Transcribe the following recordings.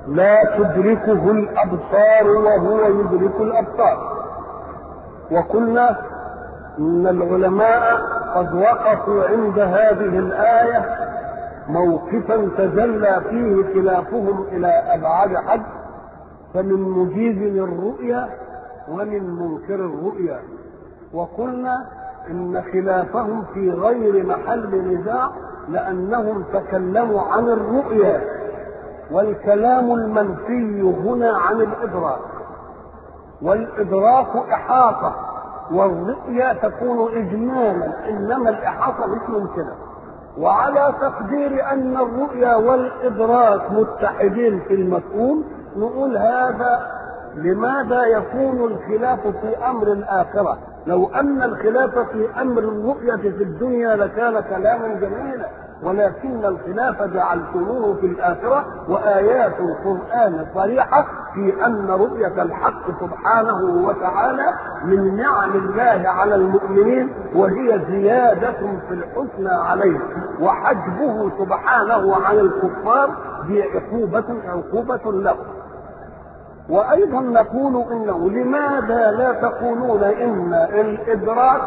لا تدركه الابصار وهو يدرك الابصار وقلنا ان العلماء قد وقفوا عند هذه الايه موقفا تجلى فيه خلافهم الى ابعد حد فمن مجيز الرؤيا ومن منكر الرؤيا وقلنا ان خلافهم في غير محل نزاع لانهم تكلموا عن الرؤيا والكلام المنفي هنا عن الادراك والادراك احاطه والرؤيا تكون اجمالا انما الاحاطه مش ممكنه وعلى تقدير ان الرؤيا والادراك متحدين في المفهوم نقول هذا لماذا يكون الخلاف في امر الاخره لو ان الخلاف في امر الرؤيه في الدنيا لكان كلاما جميلا ولكن الخلاف جعلتموه في الآخرة وآيات القرآن صريحة في أن رؤية الحق سبحانه وتعالى من نعم الله على المؤمنين وهي زيادة في الحسنى عليه وحجبه سبحانه عن الكفار بعقوبة عقوبة له وأيضا نقول إنه لماذا لا تقولون إن الإدراك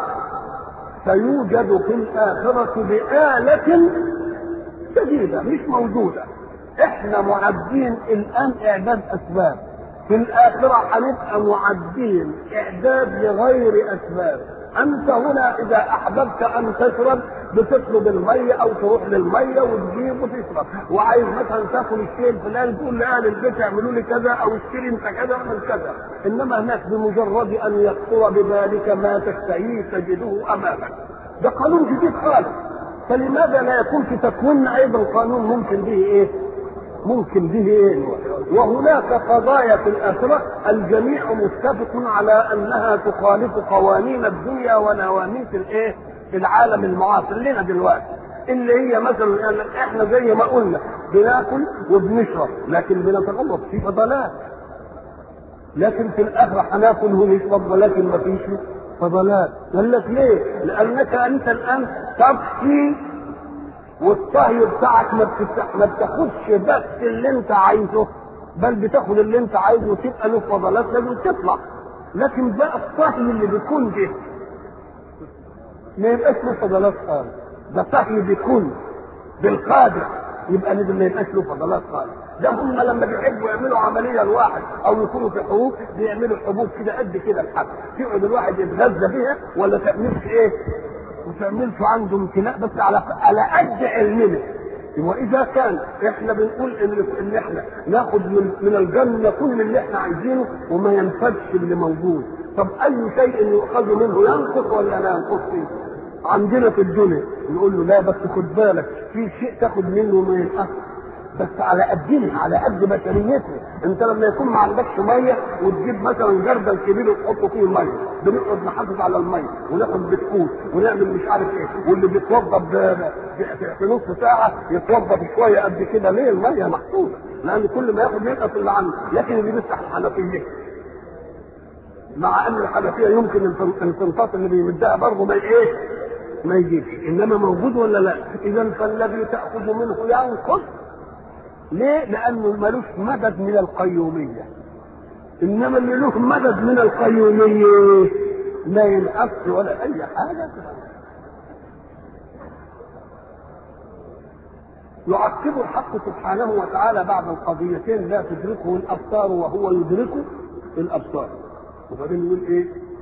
سيوجد في الآخرة بآلة جديدة مش موجودة احنا معدين الآن إعداد أسباب في الآخرة هنبقى معدين إعداد لغير أسباب أنت هنا إذا أحببت أن تشرب بتطلب المية أو تروح للمية وتجيب وتشرب وعايز مثلا تاكل الشيء الفلاني تقول لأهل البيت اعملوا لي كذا أو اشتري أنت كذا واعمل كذا إنما هناك بمجرد أن يخطر بذلك ما تشتهيه تجده أمامك ده قانون جديد خالص فلماذا لا يكون في تكويننا أيضا قانون ممكن به إيه؟ ممكن به ايه وهناك قضايا في الاخره الجميع متفق على انها تخالف قوانين الدنيا ونواميس الايه العالم المعاصر لنا دلوقتي اللي هي مثلا يعني احنا زي ما قلنا بناكل وبنشرب لكن بنتغلط في فضلات لكن في الاخره هناكل ونشرب ولكن ما فيش فضلات قال لك ليه؟ لانك انت الان تبكي والطهي بتاعك ما بتفتح ما بتاخدش بس اللي انت عايزه بل بتاخد اللي انت عايزه وتبقى له فضلات لازم تطلع لكن بقى الطهي اللي بيكون ده ما يبقاش له فضلات خالص ده طهي بيكون بالقادر يبقى لازم ما يبقاش له فضلات خالص ده هم لما بيحبوا يعملوا عمليه لواحد او يكونوا في حبوب بيعملوا حبوب كده قد كده الحب يقعد الواحد يتغذى بيها ولا تعملش ايه ما تعملش عنده امتلاء بس على على قد علمنا واذا كان احنا بنقول ان ان احنا ناخد من من الجنه كل اللي احنا عايزينه وما ينفدش اللي موجود طب اي شيء يؤخذ منه ينقص ولا لا ينقص فيه عندنا في الدنيا نقول له لا بس خد بالك في شيء تاخد منه وما ينقص بس على قدنا على قد بشريتنا انت لما يكون ما عندكش ميه وتجيب مثلا جردل كبير وتحط فيه ميه بنقعد نحافظ على الميه وناخد بسكوت ونعمل مش عارف ايه واللي بيتوضب في نص ساعه يتوضب شويه قد كده ليه الميه محطوطه لان كل ما ياخد ينقص اللي عنده لكن اللي بيفتح الحنفيه مع ان الحنفيه يمكن الانصنطاط اللي بيمدها برضه ما ايه ما يجيبش انما موجود ولا لا اذا فالذي تاخذ منه ينقص ليه؟ لأنه ملوش مدد من القيومية. إنما اللي له مدد من القيومية لا ينقص ولا أي حاجة. يعقب الحق سبحانه وتعالى بعد القضيتين لا تدركه الأبصار وهو يدرك الأبصار. وبعدين يقول إيه؟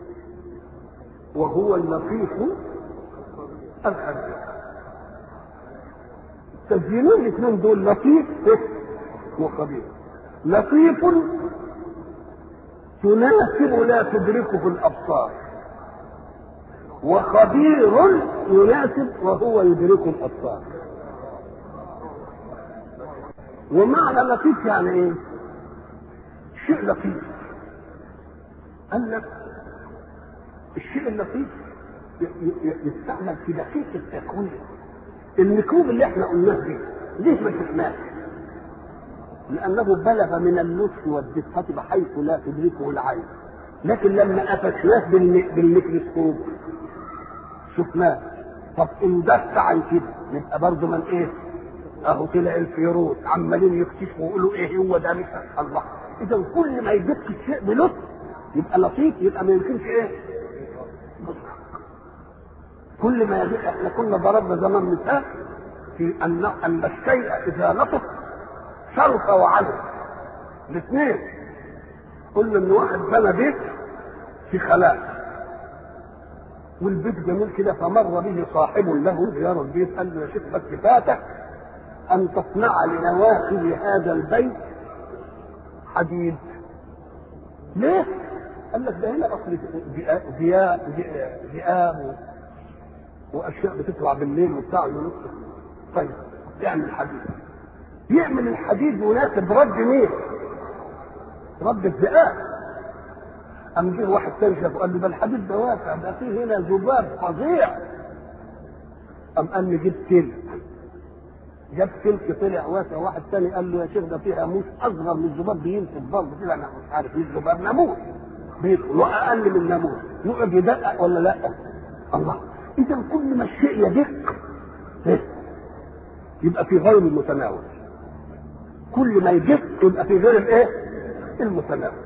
وهو اللطيف الخبير. تسجيلين الاثنين دول لطيف وخبير لطيف تناسب لا تدركه الابصار وخبير يناسب وهو يدرك الابصار ومعنى لطيف يعني ايه شيء لطيف قال لك الشيء اللطيف يستعمل في دقيق التكوين النكوب اللي احنا قلناه دي ليه ما شفناش؟ لأنه بلغ من اللطف والدقة بحيث لا تدركه العين لكن لما قفشناه بالميكروسكوب شفناه طب ان دق عن كده يبقى برضه من ايه؟ اهو طلع الفيروز عمالين يكتشفوا ويقولوا ايه هو ده مش الله اذا كل ما يجيبك الشيء بلطف يبقى لطيف يبقى ما يمكنش ايه كل ما يجيب احنا كنا ضربنا زمان مثال في ان ان الشيء اذا لطف شرف وعلم الاثنين قلنا ان واحد بنى بيت في خلاء والبيت جميل كده فمر به صاحب له زيارة البيت قال له يا شيخ بس فاتك أن تصنع لنواخذ هذا البيت حديد ليه؟ قال لك ده هنا أصل ذئاب ذئاب وأشياء بتطلع بالليل وبتاع ونص طيب يعمل حديد يعمل الحديد مناسب رد مين؟ رد الذئاب قام جه واحد تاني شافه قال له ده الحديد ده واسع ده فيه هنا ذباب فظيع قام قال لي جيب سلك جاب سلك طلع واسع واحد تاني قال له يا شيخ ده فيه ناموس اصغر من الذباب بيمسك برضه كده انا مش عارف ايه الذباب ناموس بيدخل واقل من الناموس يقعد يدقق ولا لا؟ الله اذا كل ما الشيء يدق يبقى في غير المتناول كل ما يدق يبقى في غير الايه؟ المتناول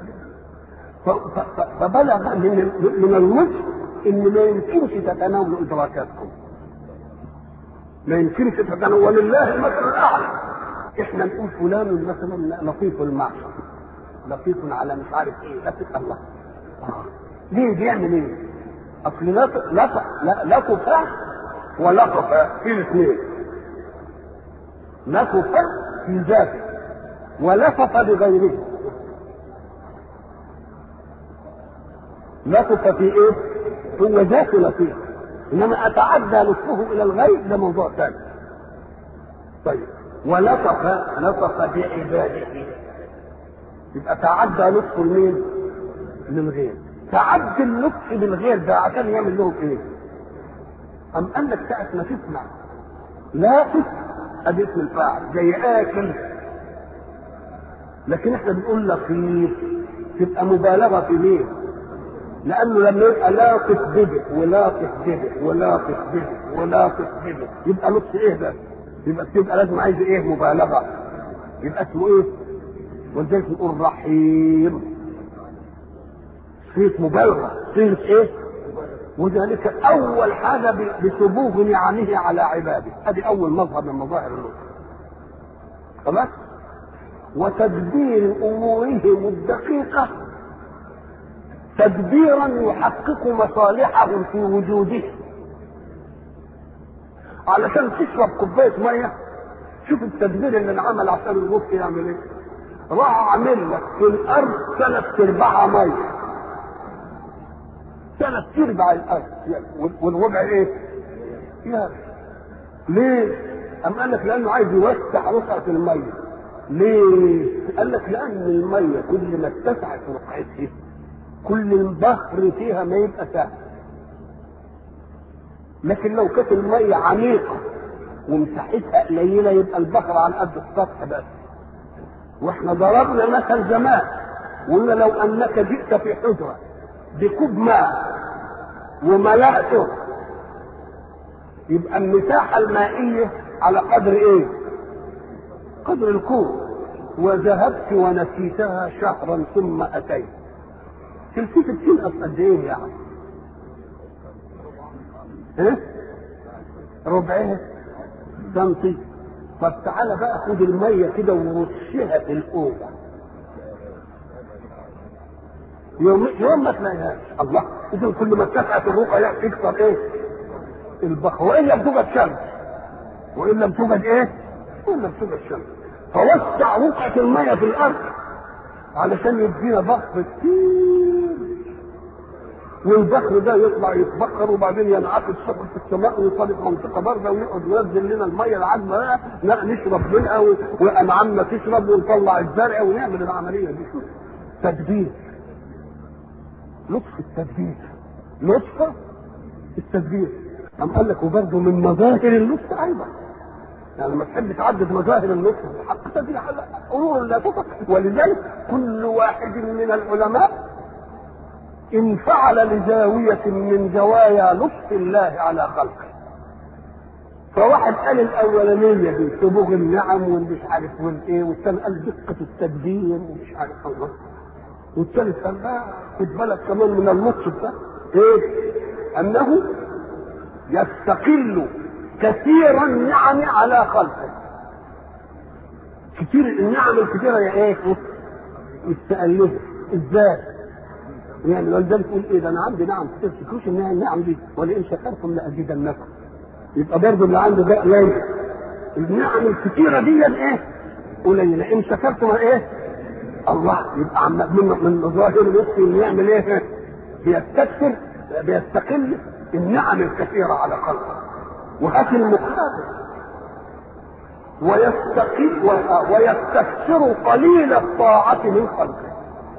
فبلغ من من اللطف ان ما يمكنش تتناولوا ادراكاتكم ما يمكنش تتناول ولله المثل الاعلى احنا نقول فلان مثلا لطيف المعشر لطيف على مش عارف ايه لطيف الله آه. ليه بيعمل ايه؟ اصل لطف لطف ولطف في الاثنين لطف في ذاته ولطف بغيره لطف في ايه؟ هو ذاته لطيف انما اتعدى لطفه الى الغير ده موضوع ثاني طيب ولطف لطف بعباده يبقى تعدى لطف لمين؟ للغير تعدي اللطف للغير ده عشان يعمل لهم ايه؟ أم قال لك ساعة ما تسمع لاطف ادي اسم الفاعل زي اكل لكن احنا بنقول لطيف تبقى مبالغه في مين؟ لانه لما يبقى لاطف بدء ولاطف بدء ولاطف بدء ولاطف بدء يبقى لطف ايه ده؟ يبقى تبقى لازم عايز ايه مبالغه يبقى اسمه ايه؟ ولذلك نقول رحيم صيغه مبالغه صيغه ايه؟ وذلك اول حاجه بسبوغ نعمه على عباده هذه اول مظهر من مظاهر اللطف خلاص؟ وتدبير امورهم الدقيقه تدبيرا يحقق مصالحهم في وجوده علشان تشرب كوبايه ميه شوف التدبير اللي انعمل عشان الغصن يعمل ايه راح عامل لك في الارض ثلاث ارباعها ميه ثلاث ارباع الارض والربع ايه؟ يا ليه؟ أم قال لك لأنه عايز يوسع رقعة المية. ليه؟ قال لك لأن المية كل ما اتسعت رقعتها كل البحر فيها ما يبقى سهل لكن لو كانت الميه عميقه ومساحتها قليله يبقى البحر على قد السطح بس واحنا ضربنا مثل زمان وقلنا لو انك جئت في حجره بكوب ماء وملأته يبقى المساحه المائيه على قدر ايه؟ قدر الكوب وذهبت ونسيتها شهرا ثم اتيت تلتفت تنقص قد ايه يعني؟ ها؟ ربعها سنتي طب تعالى بقى خد الميه كده ورشها في الاوضه يوم يوم ما تلاقيهاش الله اذا كل ما اتسعت الرقعه تكسر ايه؟ البخر وان لم توجد شمس وان لم توجد ايه؟ وان لم توجد شمس فوسع رقعه الميه في الارض علشان يدينا بخر كتير والبخر ده يطلع يتبخر وبعدين ينعقد سحب في السماء ويصادف منطقه بارده ويقعد ينزل لنا الميه العذبه بقى نشرب منها وانعامنا تشرب ونطلع الزرع ونعمل العمليه دي تدبير لطف التدبير لطف التدبير قام قال لك وبرضه من مظاهر اللطف ايضا يعني لما تحب تعدد مظاهر اللطف حقيقة دي امور لا تطق ولذلك كل واحد من العلماء انفعل لزاوية من زوايا لطف الله على خلقه فواحد قال الاولانيه دي سبوغ النعم والمش عارف والايه والثاني قال دقه التدبير ومش عارف الله والثالث قال لا خد بالك كمان من اللطف ده ايه؟ انه يستقل كثير النعم على خلقه كتير النعم الكثيره يا ايه؟ يستقلها ازاي؟ يعني ولذلك يقول ايه ده انا عندي نعم كتير تشوفوش انها النعم دي ولئن شكرتم لازيدنكم يبقى برضه اللي عنده ده قليل النعم الكثيره دي ايه؟ قليله ان شكرتم ايه؟ الله يبقى عم من من مظاهر الوصف انه يعمل ايه؟ بيستكثر بيستقل النعم الكثيره على خلقه وهات المقابل ويستقل ويستكثر قليل الطاعة من خلقه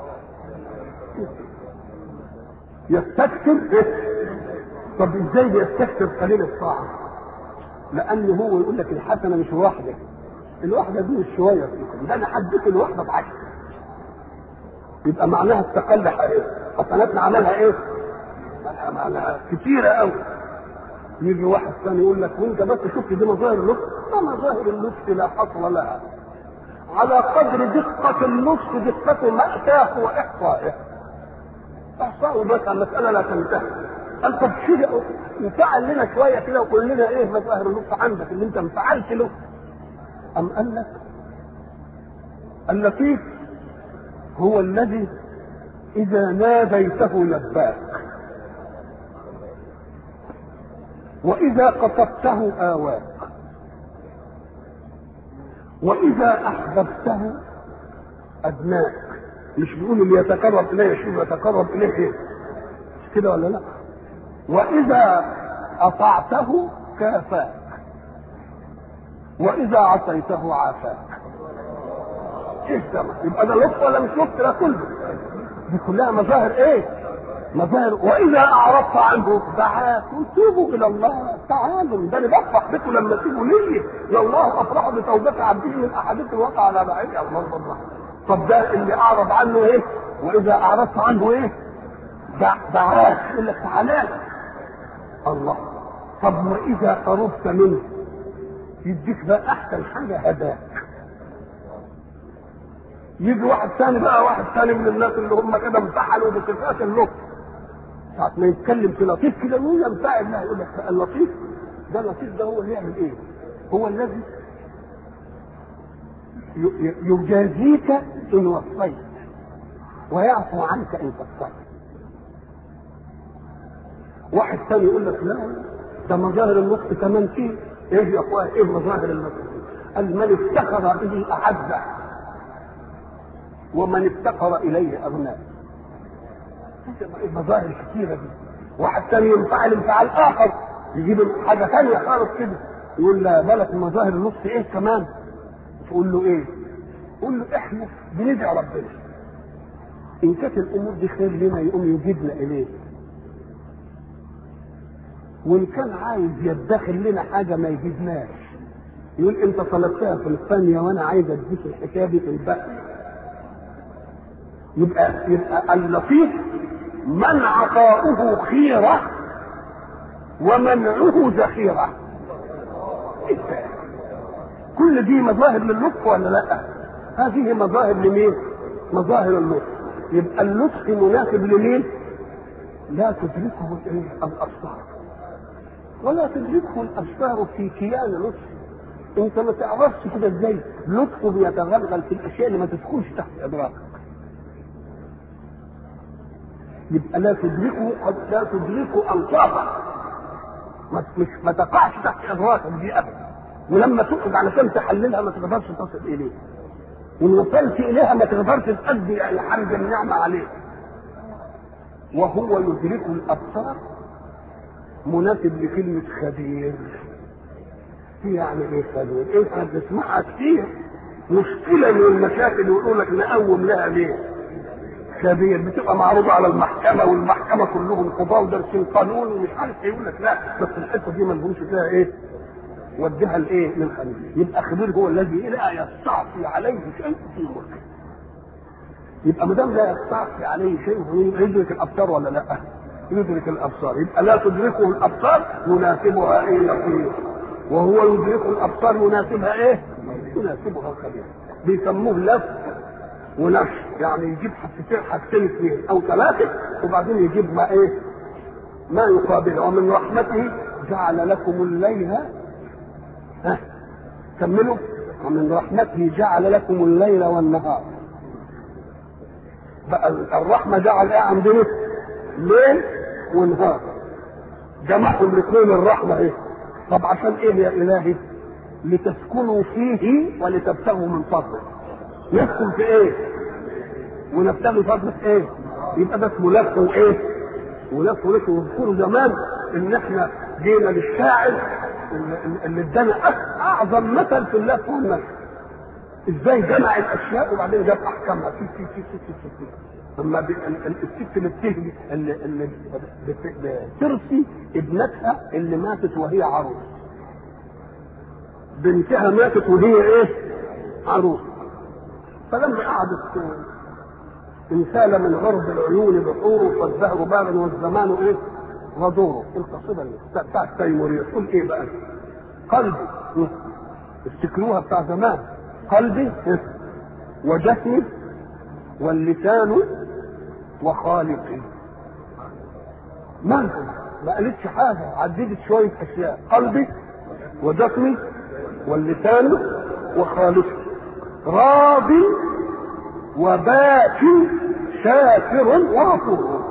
يستكثر طب ازاي بيستكثر قليل الطاعة؟ لأن هو يقول لك الحسنة مش واحدة الواحدة دي مش شوية فيكم ده أنا حديت الواحدة بعشرة يبقى معناها استقل حقيقة حسناتنا عملها ايه؟ معناها كتيرة قوي يجي واحد ثاني يقول لك وانت بس شفت دي مظاهر اللطف ما مظاهر اللطف لا حصر لها على قدر دقة اللطف دقة مأساه وإحصائه إحصائه بس المسألة لا تنتهي قال طب كده نفعل لنا شوية كده وقول لنا إيه مظاهر اللطف عندك اللي أنت ما فعلت له أم قال لك اللطيف هو الذي إذا ناديته لباك وإذا قصدته آواك وإذا أحببته أدناك مش بيقول اللي يتقرب إليه شوف يتقرب إليه إيه مش كده ولا لا وإذا أطعته كافاك وإذا عصيته عافاك ايه ده يبقى ده لطف ولا مش لطف ده كله دي كلها مظاهر ايه مظاهر واذا اعرضت عنه دعاك وتوبوا الى الله تعالوا ده انا بفرح بكم لما تيجوا لي لله افرح بتوبه عبده من احدكم وقع على بعيد الله الله طب ده اللي اعرض عنه ايه واذا اعرضت عنه ايه دعاك يقول لك تعالى الله طب واذا قربت منه يديك بقى احسن حاجه هداك يجي واحد ثاني بقى واحد ثاني من الناس اللي هم كده امتحنوا بصفات اللطف ساعة ما يتكلم في لطيف كده مين ينفعل لا يقول لك اللطيف ده اللطيف ده هو اللي يعمل ايه؟ هو الذي يجازيك ان وصيت ويعفو عنك ان قصرت واحد ثاني يقول لك لا ده مظاهر اللطف كمان فيه ايه يا اخويا ايه مظاهر اللطف؟ قال من افتخر به احبه ومن افتقر اليه اغناه مظاهر كثيره دي واحد ثاني ينفعل انفعال اخر يجيب حاجه ثانيه خالص كده يقول لا بالك مظاهر النص ايه كمان تقول له ايه قول له احنا بندعي ربنا ان كانت الامور دي خير لنا يقوم يجيبنا اليه وان كان عايز يدخل لنا حاجه ما يجيبناش يقول انت طلبتها في الثانيه وانا عايز اديك الحكايه دي في الباقي يبقى يبقى اللطيف من عطاؤه خيرة ومنعه ذخيرة كل دي مظاهر للطف ولا لا هذه مظاهر لمين مظاهر اللطف يبقى اللطف مناسب لمين لا تدركه الابصار ولا تدركه الابصار في كيان لطف انت ما تعرفش كده ازاي لطفه بيتغلغل في الاشياء اللي ما تدخلش تحت ادراكك يبقى لا تدركه قد لا تدركه انصافا ما مش ما تقعش تحت ادراكك دي ابدا ولما تقعد علشان تحللها ما تقدرش تصل اليه وان وصلت اليها ما تقدرش تأدي الحمد النعمه عليه وهو يدرك الابصار مناسب لكلمه خبير يعني ايه خبير؟ ايه احنا بنسمعها كتير مشكله من المشاكل يقول لك نقوم لها ليه؟ كبير بتبقى معروضه على المحكمه والمحكمه كلهم قضاه ودارسين قانون ومش عارف ايه يقول لك لا بس الحته دي ما لهمش فيها ايه؟ وديها لايه؟ للخبير يبقى خبير هو الذي لا يستعصي عليه شيء في ملكه يبقى ما دام لا يستعصي عليه شيء يبقى يدرك الابصار ولا لا؟ يدرك الابصار يبقى لا تدركه الابصار مناسبها ايه لطيف وهو يدرك الابصار يناسبها ايه؟ يناسبها الخبير بيسموه لف ونشر يعني يجيب حاجتين حاجتين اثنين او ثلاثه وبعدين يجيب ما ايه؟ ما يقابله ومن رحمته جعل لكم الليل ها كملوا ومن رحمته جعل لكم الليل والنهار بقى الرحمه جعل ايه عندنا؟ ليل ونهار جمعهم الاثنين الرحمه ايه؟ طب عشان ايه يا الهي؟ لتسكنوا فيه ولتبتغوا من فضله نسكن في ايه؟ ونبتغي فضله ايه؟ يبقى ده اسمه لف وايه؟ ولف ولف واذكروا زمان ان احنا جينا للشاعر اللي ادانا اعظم مثل في اللف والنشر ازاي جمع الاشياء وبعدين جاب احكامها في في في في في في اما الست اللي بتهدي اللي, اللي بترثي ابنتها اللي ماتت وهي عروس بنتها ماتت وهي ايه عروس فلما قعدت انسال من غرب العيون بحوره فالدهر باب والزمان ايه غدوره القصيده بتاعت تيموريه تقول ايه بقى قلبي افتكروها بتاع زمان قلبي وجسمي واللسان وخالقي مالهم ما قالتش حاجه عددت شويه اشياء قلبي وجسمي واللسان وخالقي راض وباك شاكر وغفور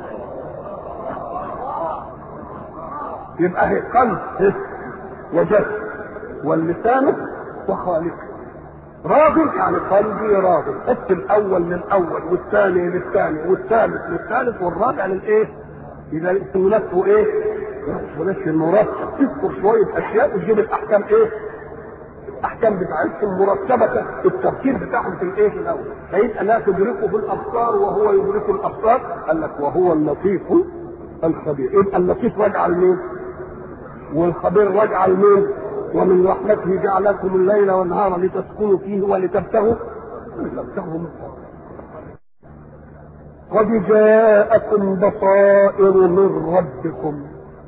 يبقى هي قلب وجسد واللسان وخالقه راض يعني قلبي راض حط الاول للاول والثاني للثاني والثالث للثالث والرابع للايه؟ اذا اسمه نفسه ايه؟ نفسه نفس المرتب تذكر شويه اشياء وتجيب الاحكام ايه؟ الاحكام بتاعتهم مرتبه التفكير بتاعهم في الايه؟ في الاول فيبقى لا تدركه بالابصار وهو يدرك الابصار قال لك وهو اللطيف الخبير يبقى اللطيف راجع لمين؟ والخبير راجع لمين؟ ومن رحمته جعل لكم الليل والنهار لتسكنوا فيه ولتبتغوا ولتبتغوا من قد جاءكم بصائر من ربكم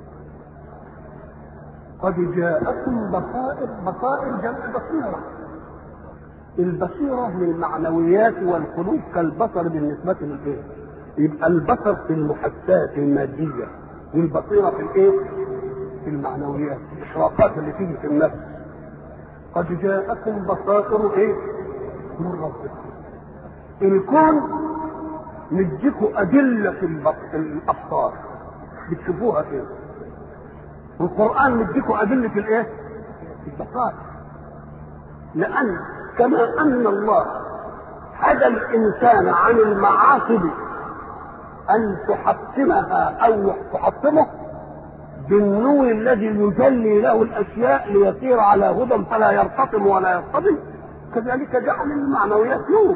قد جاءكم بصائر بصائر جمع بصيرة البصيرة للمعنويات والقلوب كالبصر بالنسبة للإيه؟ يبقى البصر في المحسات المادية والبصيرة في الإيه؟ في المعنويات الاشراقات اللي تيجي في النفس قد جاءكم بصائر ايه من ربكم الكون نديكم أدلة في الأبصار بتشوفوها فين والقرآن نديكم أدلة الإيه؟ البصائر لأن كما أن الله هدى الإنسان عن المعاصي أن تحطمها أو تحطمه بالنور الذي يجلي له الاشياء ليسير على هدى فلا يرتطم ولا يرتطم كذلك جعل المعنويات نور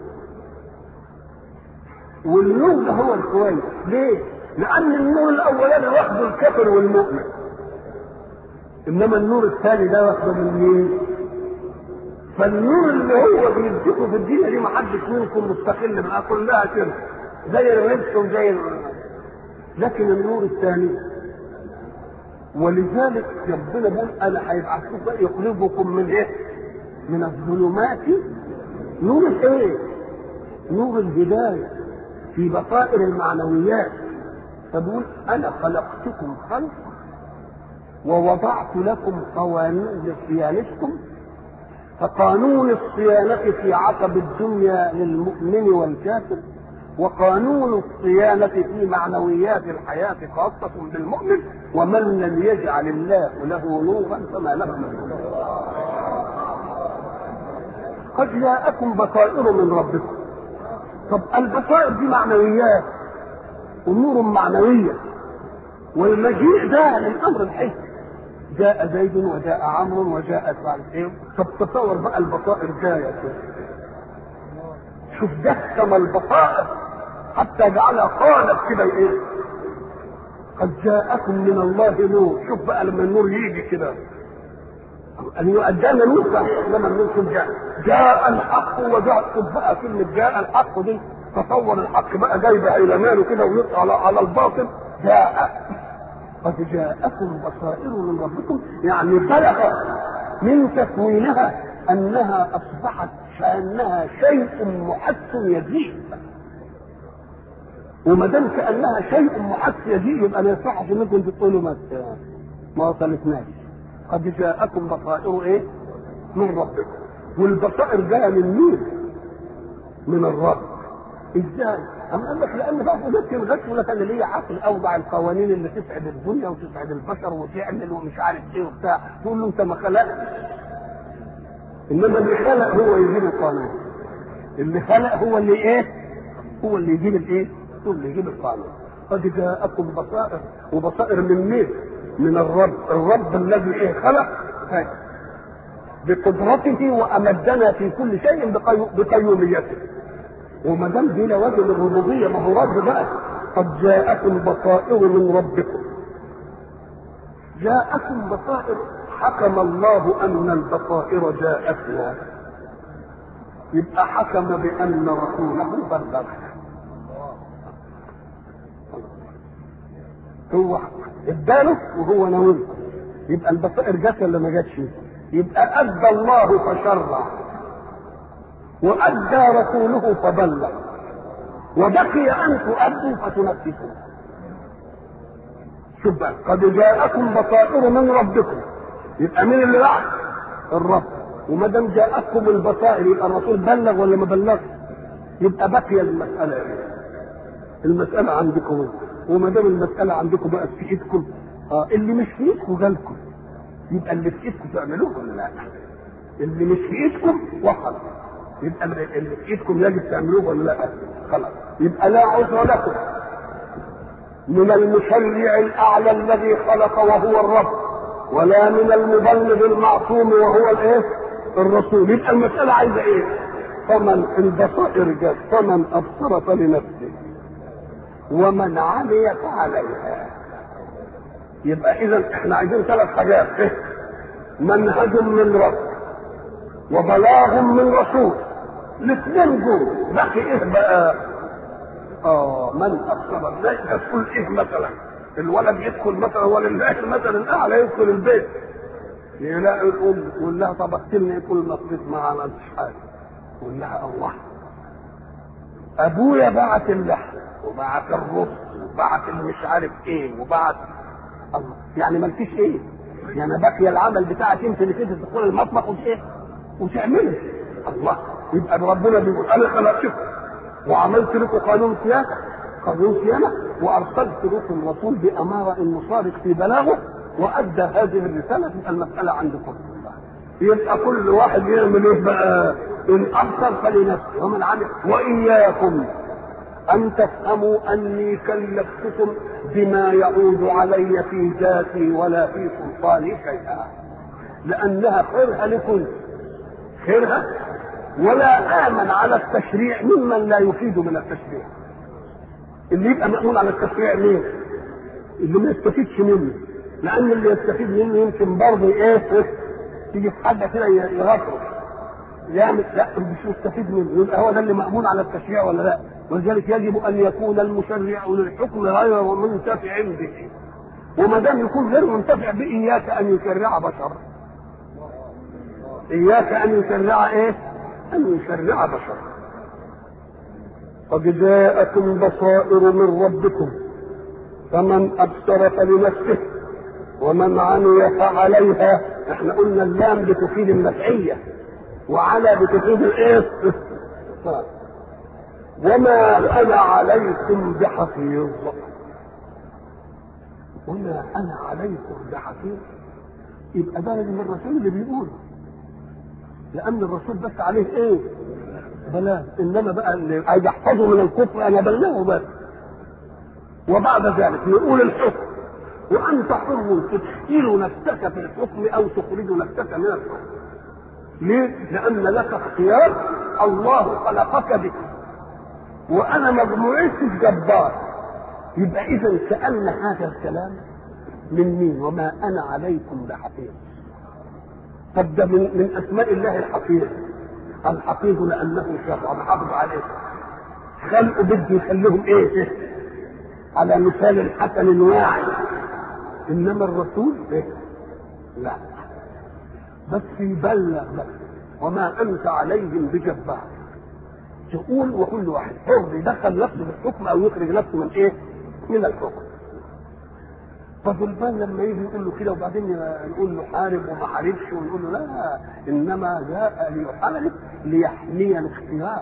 والنور ده هو الكويس ليه؟ لأن النور الأولاني واخده الكافر والمؤمن إنما النور الثاني ده واخده من مين؟ فالنور اللي هو بيديكوا في الدنيا دي ما حدش منكم مستقل بقى كلها كده زي الرزق وزي لكن النور الثاني ولذلك ربنا بيقول انا هيبعثكم يقلبكم من ايه؟ من الظلمات نور الايه؟ نور الهدايه في بصائر المعنويات فبقول انا خلقتكم خلق ووضعت لكم قوانين لصيانتكم فقانون الصيانة في عقب الدنيا للمؤمن والكافر وقانون الصيانة في معنويات الحياة خاصة بالمؤمن ومن لم يجعل الله له نورا فما له من قد جاءكم بصائر من ربكم طب البصائر دي معنويات امور معنويه والمجيء ده للامر الحسي جاء زيد وجاء عمرو وجاء فعل ايه طب تصور بقى البصائر جايه شوف دسم البصائر حتى جعلها قالت كده ايه قد جاءكم من الله نور شوف بقى لما النور يجي كده ان يؤدانا نور لما النور جاء جاء الحق وجاء شوف بقى كلمه جاء الحق دي تصور الحق بقى جاي بعلمانه كده ويطلع على, على الباطل جاء قد جاءكم بصائر من ربكم يعني بلغ من تكوينها انها اصبحت كانها شيء محس يجيب وما دام كانها شيء محس يجيب يبقى ما يصحش انكم تقولوا ما ما وصلتناش قد جاءكم بصائر ايه؟ من ربكم والبصائر جايه من مين؟ من الرب ازاي؟ أم قال لك لأن بعض الناس ينغش يقول لك أنا ليا عقل أوضع القوانين اللي تسعد الدنيا وتسعد البشر وتعمل ومش عارف إيه وبتاع تقول له أنت ما خلقتش إنما اللي خلق هو يجيب القانون اللي خلق هو اللي إيه؟ هو اللي يجيب الإيه؟ هو اللي يجيب القانون قد جاءكم بصائر وبصائر من مين؟ من الرب الرب الذي إيه خلق بقدرته وأمدنا في كل شيء بقيوميته وما دام دي لوازم الربوبيه ما هو رب بقى قد جاءكم بصائر من ربكم جاءكم بصائر حكم الله ان البصائر جاءتنا يبقى حكم بان رسوله بلغ هو اداله وهو ناوله يبقى البصائر جت ولا ما جاتش يبقى ادى الله فشرع وأدى رسوله فبلغ وبقي أن تؤدوا فتنفذوا شوف بقى قد جاءكم بصائر من ربكم يبقى مين اللي بعد؟ الرب وما دام جاءتكم البصائر يبقى الرسول بلغ ولا ما بلغش؟ يبقى بقي المسألة إيه؟ المسألة عندكم وما دام المسألة عندكم بقى في إيدكم اه اللي مش في إيدكم جالكم يبقى اللي في إيدكم تعملوه ولا لا؟ اللي مش في إيدكم وصل يبقى اللي في ايدكم يجب تعملوه ولا لا؟ خلاص يبقى لا عذر لكم من المشرع الاعلى الذي خلق وهو الرب ولا من المبلغ المعصوم وهو الايه؟ الرسول يبقى المساله عايزه ايه؟ فمن البصائر جت فمن ابصر فلنفسه ومن عمي فعليها يبقى اذا احنا عايزين ثلاث حاجات إيه؟ منهج من رب وبلاغ من رسول الاثنين دول بقي ايه بقى؟ اه من ابصر لا تقول ايه مثلا الولد يدخل مثلا ولله المثل الاعلى يدخل البيت يلاقي الام يقول لها طب اكلني يقول المصرف ما عملتش حاجه يقول لها الله ابويا بعت اللحم وبعت الرز وبعت مش عارف ايه وبعت الله يعني مالكيش ايه؟ يعني بقي العمل بتاعك انت اللي كده تدخل المطبخ وايه؟ وتعمله الله يبقى ربنا بيقول انا خلقتكم وعملت لكم قانون سياسه قانون صيانه وارسلت لكم رسول باماره مصادق في بلاغه وادى هذه الرساله تبقى المساله عندكم يبقى كل واحد يعمل ايه بقى ان ابصر فلنفسه ومن عمل واياكم ان تفهموا اني كلفتكم بما يعود علي في ذاتي ولا في سلطاني شيئا لانها خيرها لكل خيرها ولا امن على التشريع ممن لا يفيد من التشريع اللي يبقى مأمون على التشريع مين؟ اللي ما يستفيدش منه لان اللي يستفيد منه يمكن برضه ايه تيجي في حاجه كده يغطرس يعمل لا مش مستفيد منه يبقى هو ده اللي مأمون على التشريع ولا لا ولذلك يجب ان يكون المشرع للحكم غير منتفع به وما دام يكون غير منتفع به اياك ان يشرع بشر اياك ان يشرع ايه ان يشرع بشر قد جاءكم بصائر من ربكم فمن ابصر فلنفسه ومن عمي فعليها احنا قلنا اللام بتفيد المدعية وعلى بتفيد الايه وما انا عليكم بحفيظ وما انا عليكم بحفيظ يبقى ده لازم الرسول اللي بيقوله لان الرسول بس عليه ايه بلاغ انما بقى اللي عايز يحفظه من الكفر انا بلغه بس وبعد ذلك نقول الحكم وانت حر تدخل نفسك في الحكم او تخرج نفسك من الحكم ليه؟ لان لك اختيار الله خلقك به وانا مجموعتي الجبار يبقى اذا كان هذا الكلام من مين وما انا عليكم بحفيظ طب ده من, من اسماء الله الحفيظ الحفيظ لانه شرع محافظ عليه خلقه بده يخليهم ايه على مثال حسن واعي انما الرسول ايه لا بس يبلغ بس وما انت عليهم بجبار تقول وكل واحد حر يدخل نفسه في الحكم او يخرج نفسه من ايه من الحكم فظلمان لما يجي يقول له كده وبعدين نقول له حارب وما حاربش ونقول له لا انما جاء ليحارب ليحمي الاختيار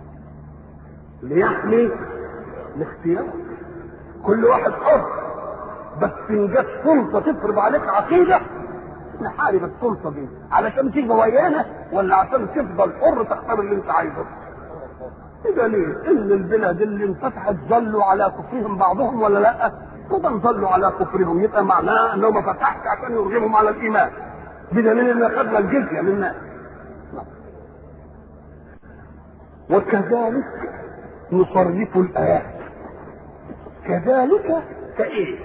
ليحمي الاختيار كل واحد حر بس ان جت سلطه تفرض عليك عقيده نحارب السلطه دي علشان تيجي ويانا ولا عشان تفضل حر تختار اللي انت عايزه بدليل ان البلاد اللي انفتحت ظلوا على كفرهم بعضهم ولا لا؟ وده ظلوا على كفرهم يبقى معناه انه ما فتحش عشان يرغمهم على الايمان بدليل ان اخذنا الجزيه من الناس وكذلك نصرف الايات كذلك كايه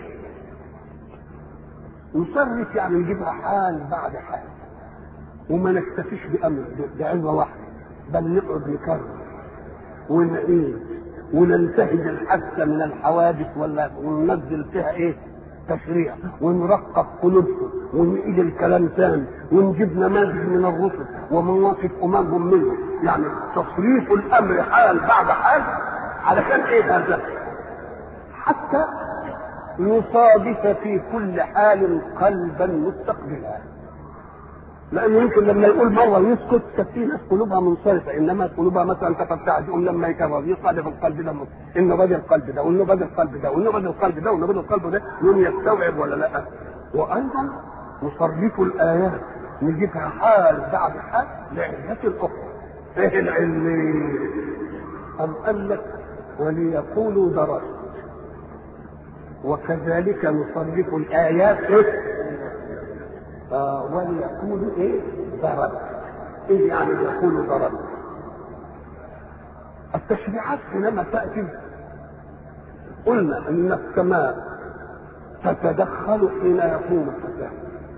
نصرف يعني نجيبها حال بعد حال وما نكتفيش بامر بعلمه واحده بل نقعد نكرر ونعيد وننتهج الحاسه من الحوادث ولا وننزل فيها ايه تشريع ونرقق قلوبهم ونعيد الكلام ثاني ونجيب نماذج من الرسل ومواقف امامهم منه يعني تصريف الامر حال بعد حال علشان ايه هذا حتى يصادف في كل حال قلبا مستقبلا لانه يمكن لما يقول مره يسكت كانت في ناس قلوبها منصرفه انما قلوبها مثلا تفتح يقول لما يكرر يصادف القلب ده انه بدل القلب ده وانه بدل القلب ده وانه بدل القلب ده وانه بدل القلب ده يوم يستوعب ولا لا وايضا نصرف الايات نجيبها حال بعد حال لعلة الاخرى ايه العلم ام قال لك وليقولوا درست وكذلك نصرف الايات آه وليقولوا ايه ضرب ايه يعني يقولوا ضرب التشريعات حينما تاتي قلنا ان السماء تتدخل حين يقوم الفساد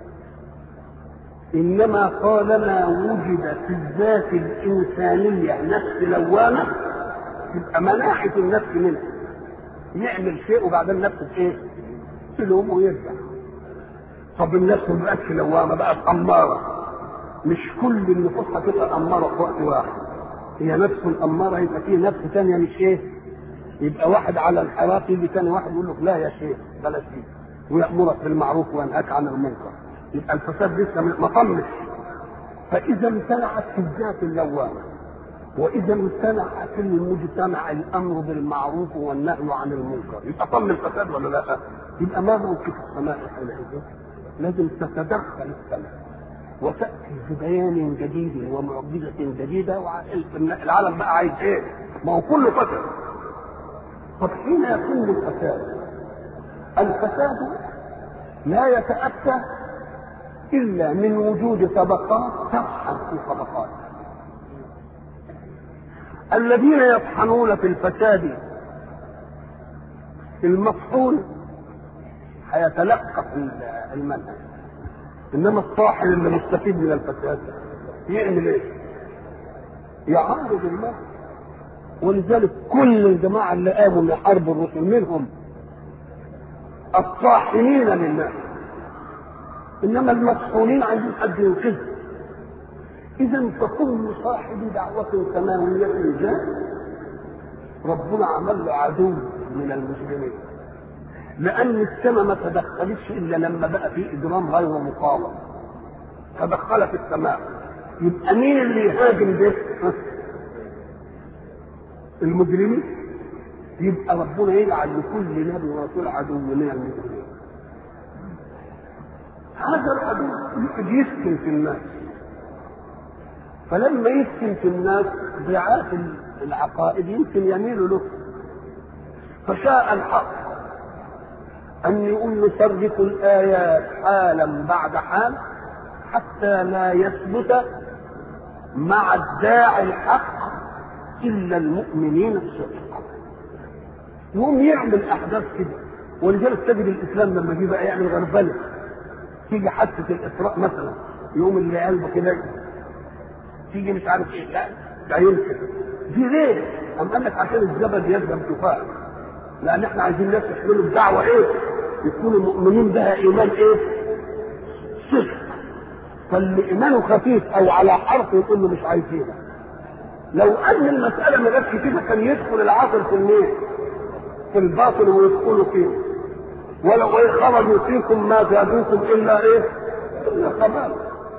انما طالما وجد في الذات الانسانيه نفس لوامه تبقى مناحه النفس منه يعمل شيء وبعدين نفسه ايه تلوم ويرجع طب النفس ما بقتش لوامه بقت اماره مش كل النفوس هتبقى اماره في وقت واحد هي نفس اماره يبقى فيه نفس ثانيه مش ايه يبقى واحد على الحراق يجي ثاني واحد يقول لك لا يا شيخ بلاش دي ويامرك بالمعروف وينهاك عن المنكر يبقى الفساد لسه ما طمش فاذا امتنعت في الذات اللوامه واذا امتنع في المجتمع الامر بالمعروف والنهي عن المنكر يبقى طم الفساد ولا لا؟ يبقى ما موقف السماء حينئذ؟ لازم تتدخل السماء وتاتي ببيان جديد ومعجزه جديده العالم بقى عايز ايه؟ ما هو كله فسد طب حين يكون الفساد الفساد لا يتاتى الا من وجود طبقات تطحن في طبقات الذين يطحنون في الفساد المطحون هيتلقف المنهج انما الطاحن اللي مستفيد من الفساد يعمل ايه؟ يعارض المنهج ولذلك كل الجماعه اللي قاموا يحاربوا الرسل منهم الطاحنين للناس انما المطحونين عايزين حد ينقذهم اذا فكل صاحب دعوه سماويه جاء ربنا عمل له عدو من المسلمين لان السماء ما تدخلتش الا لما بقى في اجرام غير مقاوم تدخلت السماء يبقى مين اللي يهاجم ده المجرمين يبقى ربنا يجعل لكل نبي ورسول عدو من المجرمين هذا العدو يسكن في الناس فلما يسكن في الناس ضعاف العقائد يمكن يميلوا له فشاء الحق أن يقول نصرف الآيات حالا بعد حال حتى لا يثبت مع الداعي الحق إلا المؤمنين الصدق يقوم يعمل أحداث كده ولذلك تجد الإسلام لما جه بقى يعمل غربلة تيجي حادثة الإسراء مثلا يقوم اللي قلبه كده تيجي مش عارف ايه لا ده يمكن دي ليه؟ أم قال لك عشان الزبد يذهب تفاح لأن احنا عايزين ناس يحملوا الدعوة ايه؟ يكونوا مؤمنين بها ايمان ايه؟ صدق فاللي ايمانه خفيف او على حرف يقول له مش عايزينها لو ان المساله ما جاتش كده كان يدخل العاقل في النيل في الباطل ويدخلوا فيه ولو ايه خرجوا فيكم ما زادوكم الا ايه؟ الا خبالا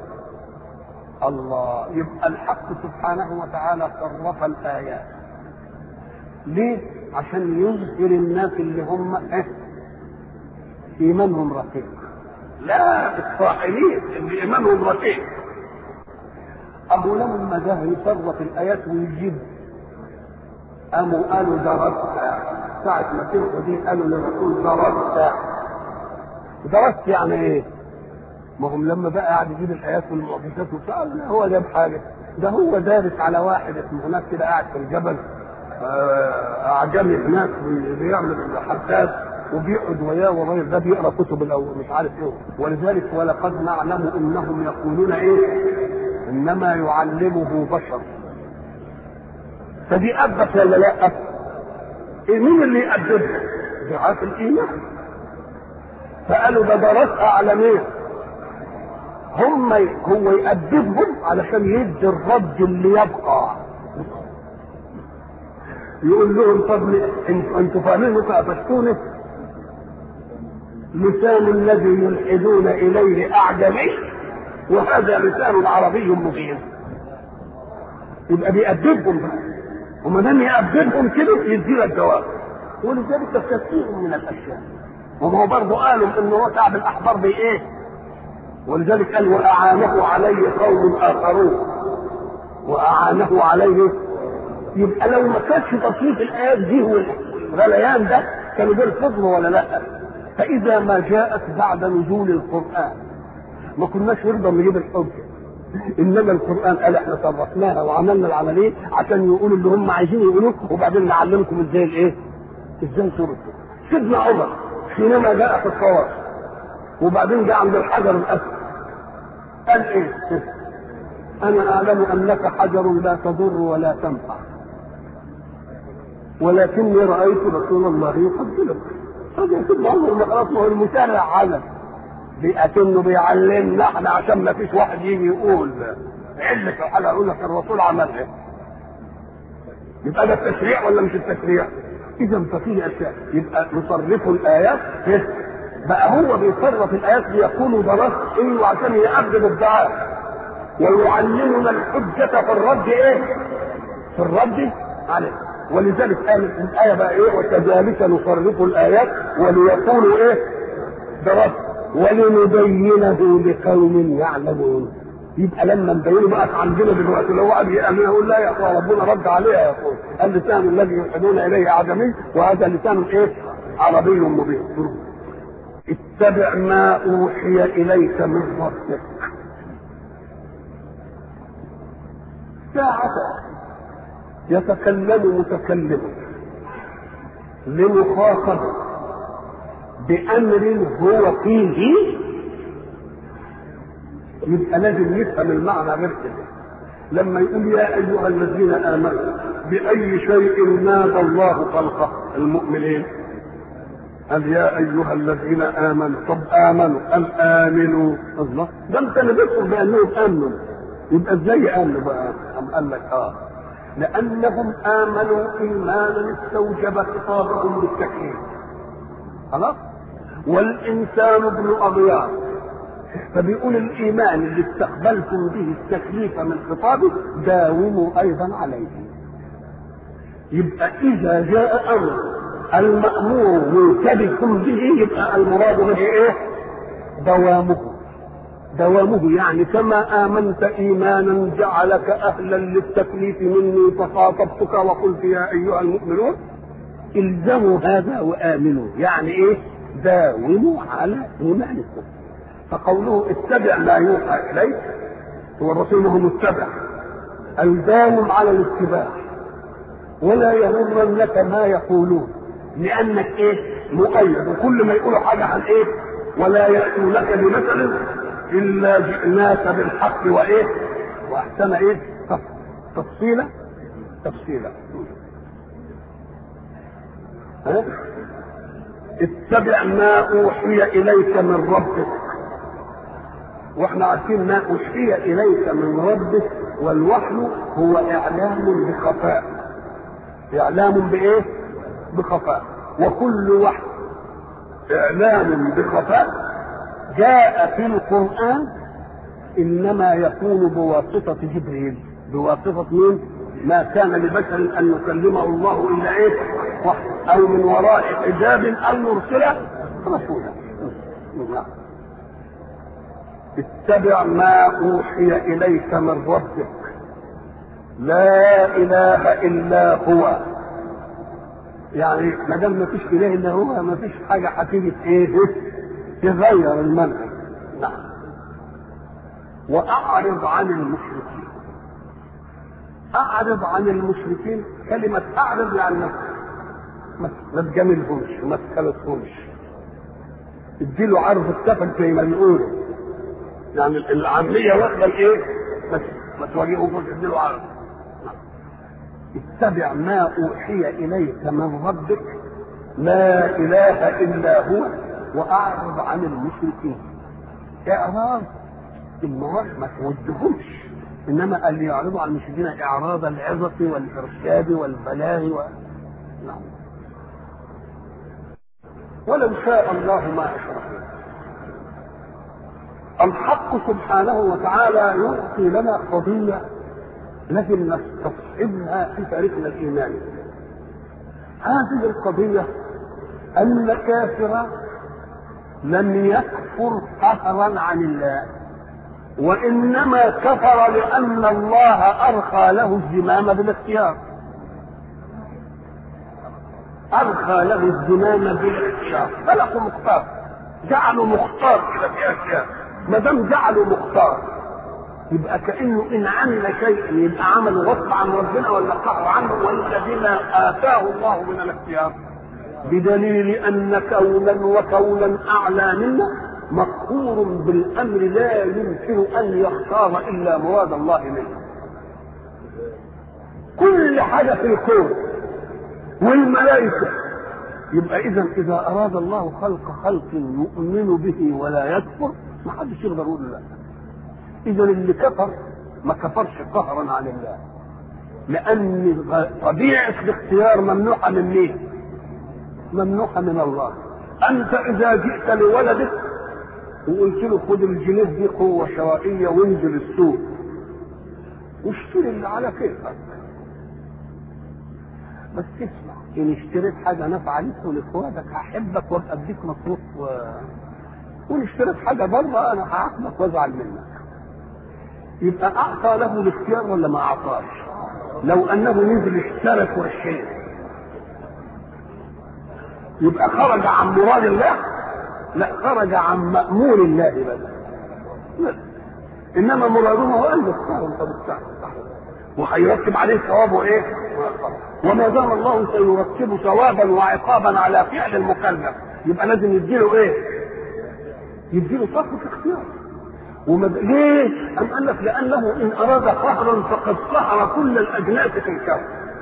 الله يبقى الحق سبحانه وتعالى صرف الايات ليه؟ عشان يظهر الناس اللي هم ايه؟ ايمانهم رقيق لا الصاحبين اللي ايمانهم رقيق ابو لما ده يصرف الايات ويجيب قاموا قالوا درست ساعة ما سمعوا دي قالوا للرسول درست درست يعني ايه؟ ما هم لما بقى قاعد يجيب الايات والمعجزات وبتاع لا هو جاب حاجه ده هو دارس على واحد اسمه هناك كده قاعد في الجبل اعجمي هناك بيعمل حساس وبيقعد وياه وغير ده بيقرا كتب الاول مش عارف ايه ولذلك ولقد نعلم انهم يقولون ايه انما يعلمه بشر فدي اثبت ولا لا؟ إيه مين اللي يأدبها؟ ضعاف الايمان فقالوا ده درس اعلمين هم هو يأدبهم علشان يدي الرد اللي يبقى يقول لهم طب انتوا انتوا فاهمين فقفتوني لسان الذي يلحدون اليه اعجمي وهذا لسان عربي مبين يبقى بيأدبهم بقى وما دام يأدبهم كده يدي لك جواب ولذلك كثير من الاشياء وهو برضه قالوا ان هو تعب الاحبار بايه؟ ولذلك قال واعانه عليه قوم اخرون واعانه عليه يبقى لو ما كانش تصنيف الايات دي والغليان ده كانوا دول فضلوا ولا لا فاذا ما جاءت بعد نزول القران ما كناش نرضى نجيب الحجه انما القران قال احنا صرفناها وعملنا العمليه عشان يقولوا اللي هم عايزين يقولوه وبعدين نعلمكم ازاي الايه؟ ازاي تردوا سيدنا عمر حينما جاء في الطواف وبعدين جاء عند الحجر الاسود قال ايه؟ انا اعلم انك حجر لا تضر ولا تنفع ولكني رايت رسول الله يقبلك هذا سيدنا عمر ما خلاص ما هو المتابع علم بيأتنه بيعلمنا احنا عشان ما فيش واحد يجي يقول علة الحاجة يقول لك الرسول عملها يبقى ده التشريع ولا مش التشريع؟ إذا ففيه أشياء يبقى نصرف الآيات بقى هو بيصرف الآيات ليكون درست إيه وعشان يأدب الدعاء ويعلمنا الحجة في الرد إيه؟ في الرد عليه ولذلك قال الآية بقى إيه؟ وكذلك نصرف الآيات وليكونوا إيه؟ درست ولنبينه لقوم يعلمون يبقى لما نبينه بقى عندنا دلوقتي لو واحد يقول لا يا اخوان ربنا رد عليها يا اخوان اللسان الذي يلحدون اليه اعجمي وهذا لسان ايه؟ عربي مبين اتبع ما اوحي اليك من ربك ساعة يتكلم متكلم لمخاطبه بأمر هو فيه يبقى لازم يفهم المعنى غير كده لما يقول يا أيها الذين آمنوا بأي شيء نادى الله خلقه المؤمنين قال يا أيها الذين آمنوا طب آمنوا قال آمنوا الله ده أنت اللي بيدخل بأنهم آمنوا يبقى ازاي آمنوا بقى؟ أم قال لك آه لأنهم آمنوا إيمانا استوجب خطابهم بالتكليف خلاص والإنسان ابن أضياء فبيقول الإيمان اللي استقبلتم به التكليف من خطابه داوموا أيضا عليه يبقى إذا جاء أمر المأمور مرتبط به يبقى المراد به إيه؟ دوامه دوامه يعني كما آمنت إيمانا جعلك أهلا للتكليف مني فخاطبتك وقلت يا أيها المؤمنون الزموا هذا وآمنوا يعني إيه؟ داوموا على إيمانكم فقوله اتبع ما يوحى إليك هو الرسول هو متبع الداوم على الاتباع ولا يغرنك ما يقولون لأنك إيه؟ مؤيد وكل ما يقولوا حاجة عن إيه؟ ولا يأتونك بمثل إلا جئناك بالحق وإيه؟ وأحسن إيه؟ تفصيلا تفصيلا ها؟ اتبع ما اوحي اليك من ربك واحنا عارفين ما اوحي اليك من ربك والوحي هو اعلام بخفاء اعلام بايه بخفاء وكل وحي اعلام بخفاء جاء في القران انما يكون بواسطه جبريل بواسطه مين ما كان لبشر ان يكلمه الله الا ايه وحي او من وراء حجاب او يرسله رسولا اتبع ما اوحي اليك من ربك لا اله الا هو يعني ما دام ما فيش اله الا هو ما فيش حاجه هتيجي ايه تغير المنهج نعم واعرض عن المشركين اعرض عن المشركين كلمه اعرض يعني ما ما تجاملهمش ما تخالطهمش اديله عرض السفل زي ما بيقولوا يعني العاميه واخده الايه بس ما تواجهوش اديله عرض اتبع ما اوحي اليك من ربك لا اله الا هو واعرض عن المشركين اعراض المواد ما تودهمش انما اللي يعرضوا عن المشركين اعراض العظه والارشاد والبلاغ و... نعم ولو شاء الله ما اشركوا الحق سبحانه وتعالى يعطي لنا قضيه لازم نستصحبها في تاريخنا الايماني هذه القضيه ان الكافر لم يكفر قهرا عن الله وانما كفر لان الله ارخى له الزمام بالاختيار ارخى له الزمام بالاختيار خلقه مختار جعله مختار كده في اشياء ما دام جعله مختار يبقى كانه ان عمل شيئا يبقى عمله غصب عن ربنا ولا قهر عنه ولا بما اتاه الله من الاختيار بدليل ان كونا وكونا اعلى منا مقهور بالامر لا يمكن ان يختار الا مراد الله منه كل حاجه في الكون والملائكه يبقى اذا اذا اراد الله خلق خلق يؤمن به ولا يكفر ما حدش يقدر يقول لا اذا اللي كفر ما كفرش قهرا عن الله لان طبيعه الاختيار ممنوعه من مين ممنوعه من الله انت اذا جئت لولدك وقلت له خد الجنيه دي قوه شرائيه وانزل السوق واشتري اللي على كيفك بس اسمع ان اشتريت حاجه نافعه ليك ولاخواتك هحبك وابقى اديك مصروف و... وان اشتريت حاجه بره انا هعاقبك وازعل منك يبقى اعطى له الاختيار ولا ما اعطاش لو انه نزل اشترك والشيء يبقى خرج عن مراد الله لا خرج عن مأمور الله بس لا. انما مراده هو قال اختار انت بتاعك وهيرتب عليه ثوابه ايه؟ وما دام الله سيرتب ثوابا وعقابا على فعل المكلف يبقى لازم يديله ايه؟ يديله صفة اختيار وما ليه؟ أم قال لك لأنه إن أراد قهرا فقد قهر كل الأجناس في الكون.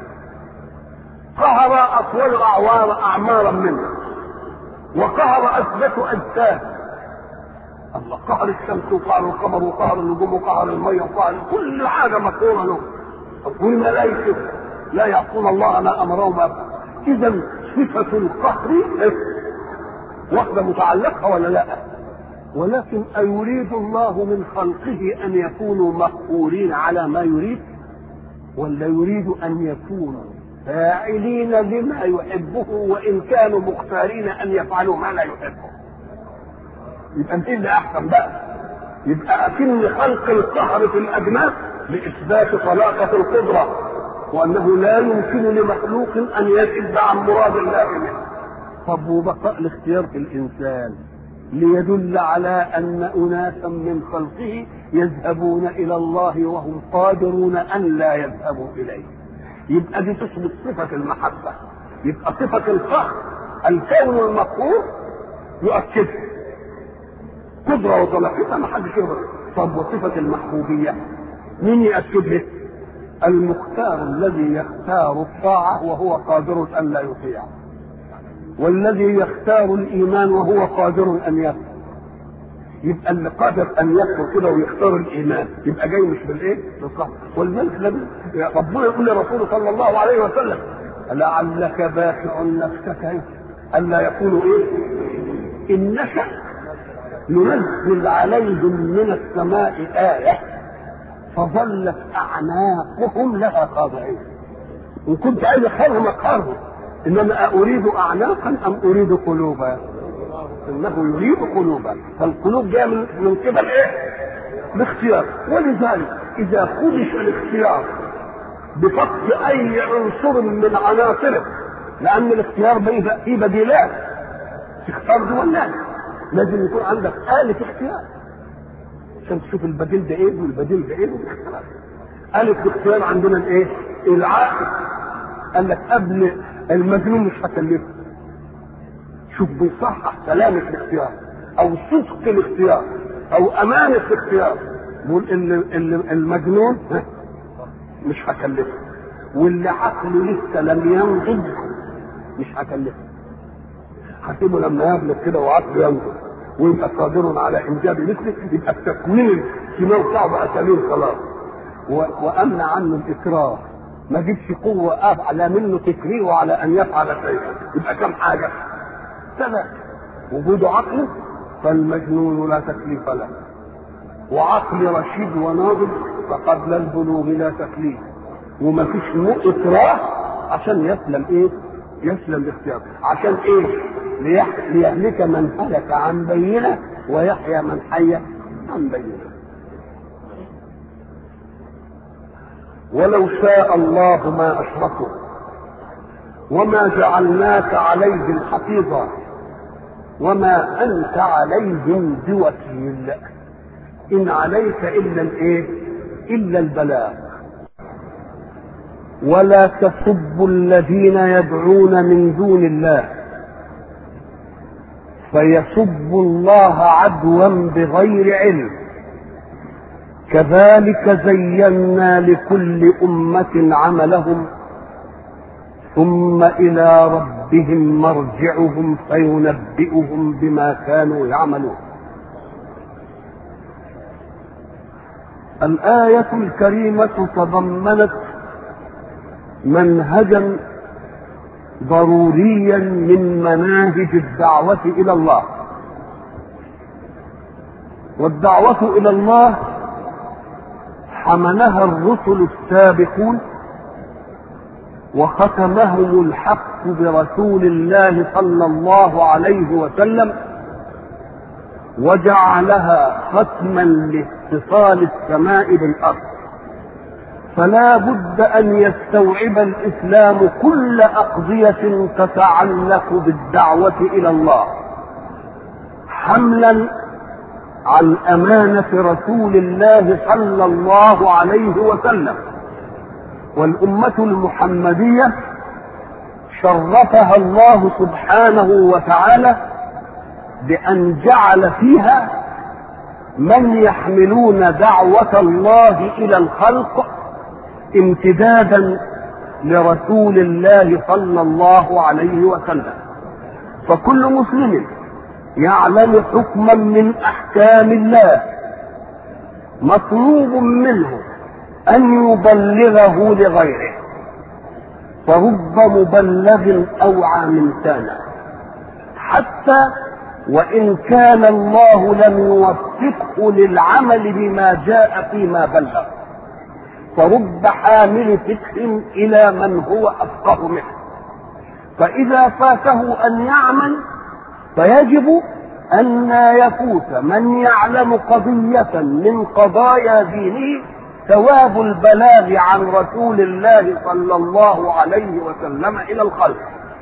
قهر أطول أعوار أعمارا منه. وقهر أثبت أجساد. الله قهر الشمس وقهر القمر وقهر النجوم وقهر المية وقهر كل حاجة مقهورة له. والملائكة لا يعصون الله ما أمرهم إذا صفة القهر واحدة متعلقة ولا لا؟ ولكن أيريد الله من خلقه أن يكونوا مقهورين على ما يريد ولا يريد أن يكونوا فاعلين لما يحبه وإن كانوا مختارين أن يفعلوا ما لا يحبه يبقى انت اللي أحسن بقى يبقى أكن خلق القهر في الأجناس لإثبات طلاقة القدرة وأنه لا يمكن لمخلوق أن يزيد عن مراد الله منه طب وبقاء الاختيار في الإنسان ليدل على ان اناسا من خلقه يذهبون الى الله وهم قادرون ان لا يذهبوا اليه يبقى دي تثبت صفه المحبه يبقى صفه الفخر الكون المقهور يؤكدها قدره وطلاقتها ما حدش يقدر طب وصفه المحبوبيه مين يؤكدها المختار الذي يختار الطاعه وهو قادر ان لا يطيع والذي يختار الايمان وهو قادر ان يكفر يبقى اللي قادر ان يكفر كده ويختار الايمان يبقى جاي مش بالايه؟ بالقهر ولذلك لم- ربنا يقول لرسوله صلى الله عليه وسلم لعلك باخع نفسك إيه؟ الا يكونوا ايه؟ ان نشا ننزل عليهم من السماء ايه فظلت اعناقهم لها خاضعين ان كنت عايز اخرهم اقهرهم انما اريد اعناقا ام اريد قلوبا انه يريد قلوبا فالقلوب جايه من من قبل ايه؟ الاختيار ولذلك اذا خدش الاختيار بفقد اي عنصر من عناصره لان الاختيار بي- فيه بديلات تختار دي ولا لا؟ لازم يكون عندك آلة اختيار عشان تشوف البديل ده ايه والبديل ده ايه والاختيار آلة الاختيار عندنا الايه؟ العاقل قال لك قبل المجنون مش هكلفه شوف بيصحح سلامة الاختيار أو صدق الاختيار أو أمانة الاختيار بيقول إن إن المجنون ها، مش هكلفه واللي عقله لسه لم ينضج مش هكلفه هسيبه لما يبلغ كده وعقله ينضج ويبقى قادر على انجاب مثله يبقى التكوين الكيماوي بتاعه بقى سليم خلاص و- وامنع عنه الاكراه ما جبش قوه اعلى منه تكرهه على ان يفعل شيئا يبقى كم حاجه ثلاث وجود عقل فالمجنون لا تكليف له وعقل رشيد وناضج فقبل البلوغ لا تكليف وما فيش مو اكراه عشان يسلم ايه؟ يسلم الاختيار عشان ايه؟ ليح- ليهلك من هلك عن بينه ويحيى من حي عن بينه ولو شاء الله ما اشركوا وما جعلناك عليهم حفيظا وما انت عليهم بوكيل ان عليك الا الايه الا البلاغ ولا تسبوا الذين يدعون من دون الله فيسبوا الله عدوا بغير علم كذلك زينا لكل امه عملهم ثم الى ربهم مرجعهم فينبئهم بما كانوا يعملون الايه الكريمه تضمنت منهجا ضروريا من مناهج الدعوه الى الله والدعوه الى الله حملها الرسل السابقون وختمهم الحق برسول الله صلى الله عليه وسلم وجعلها ختما لاتصال السماء بالارض فلا بد ان يستوعب الاسلام كل اقضيه تتعلق بالدعوه الى الله حملا عن امانه رسول الله صلى الله عليه وسلم والأمة المحمدية شرفها الله سبحانه وتعالى بأن جعل فيها من يحملون دعوة الله إلى الخلق امتدادا لرسول الله صلى الله عليه وسلم فكل مسلم يعلم حكما من أحكام الله مطلوب منه أن يبلغه لغيره فرب مبلغ أوعى من كان حتى وإن كان الله لم يوفقه للعمل بما جاء فيما بلغ فرب حامل فقه إلى من هو أفقه منه فإذا فاته أن يعمل فيجب أن لا يفوت من يعلم قضية من قضايا دينه ثواب البلاغ عن رسول الله صلى الله عليه وسلم الى الخلق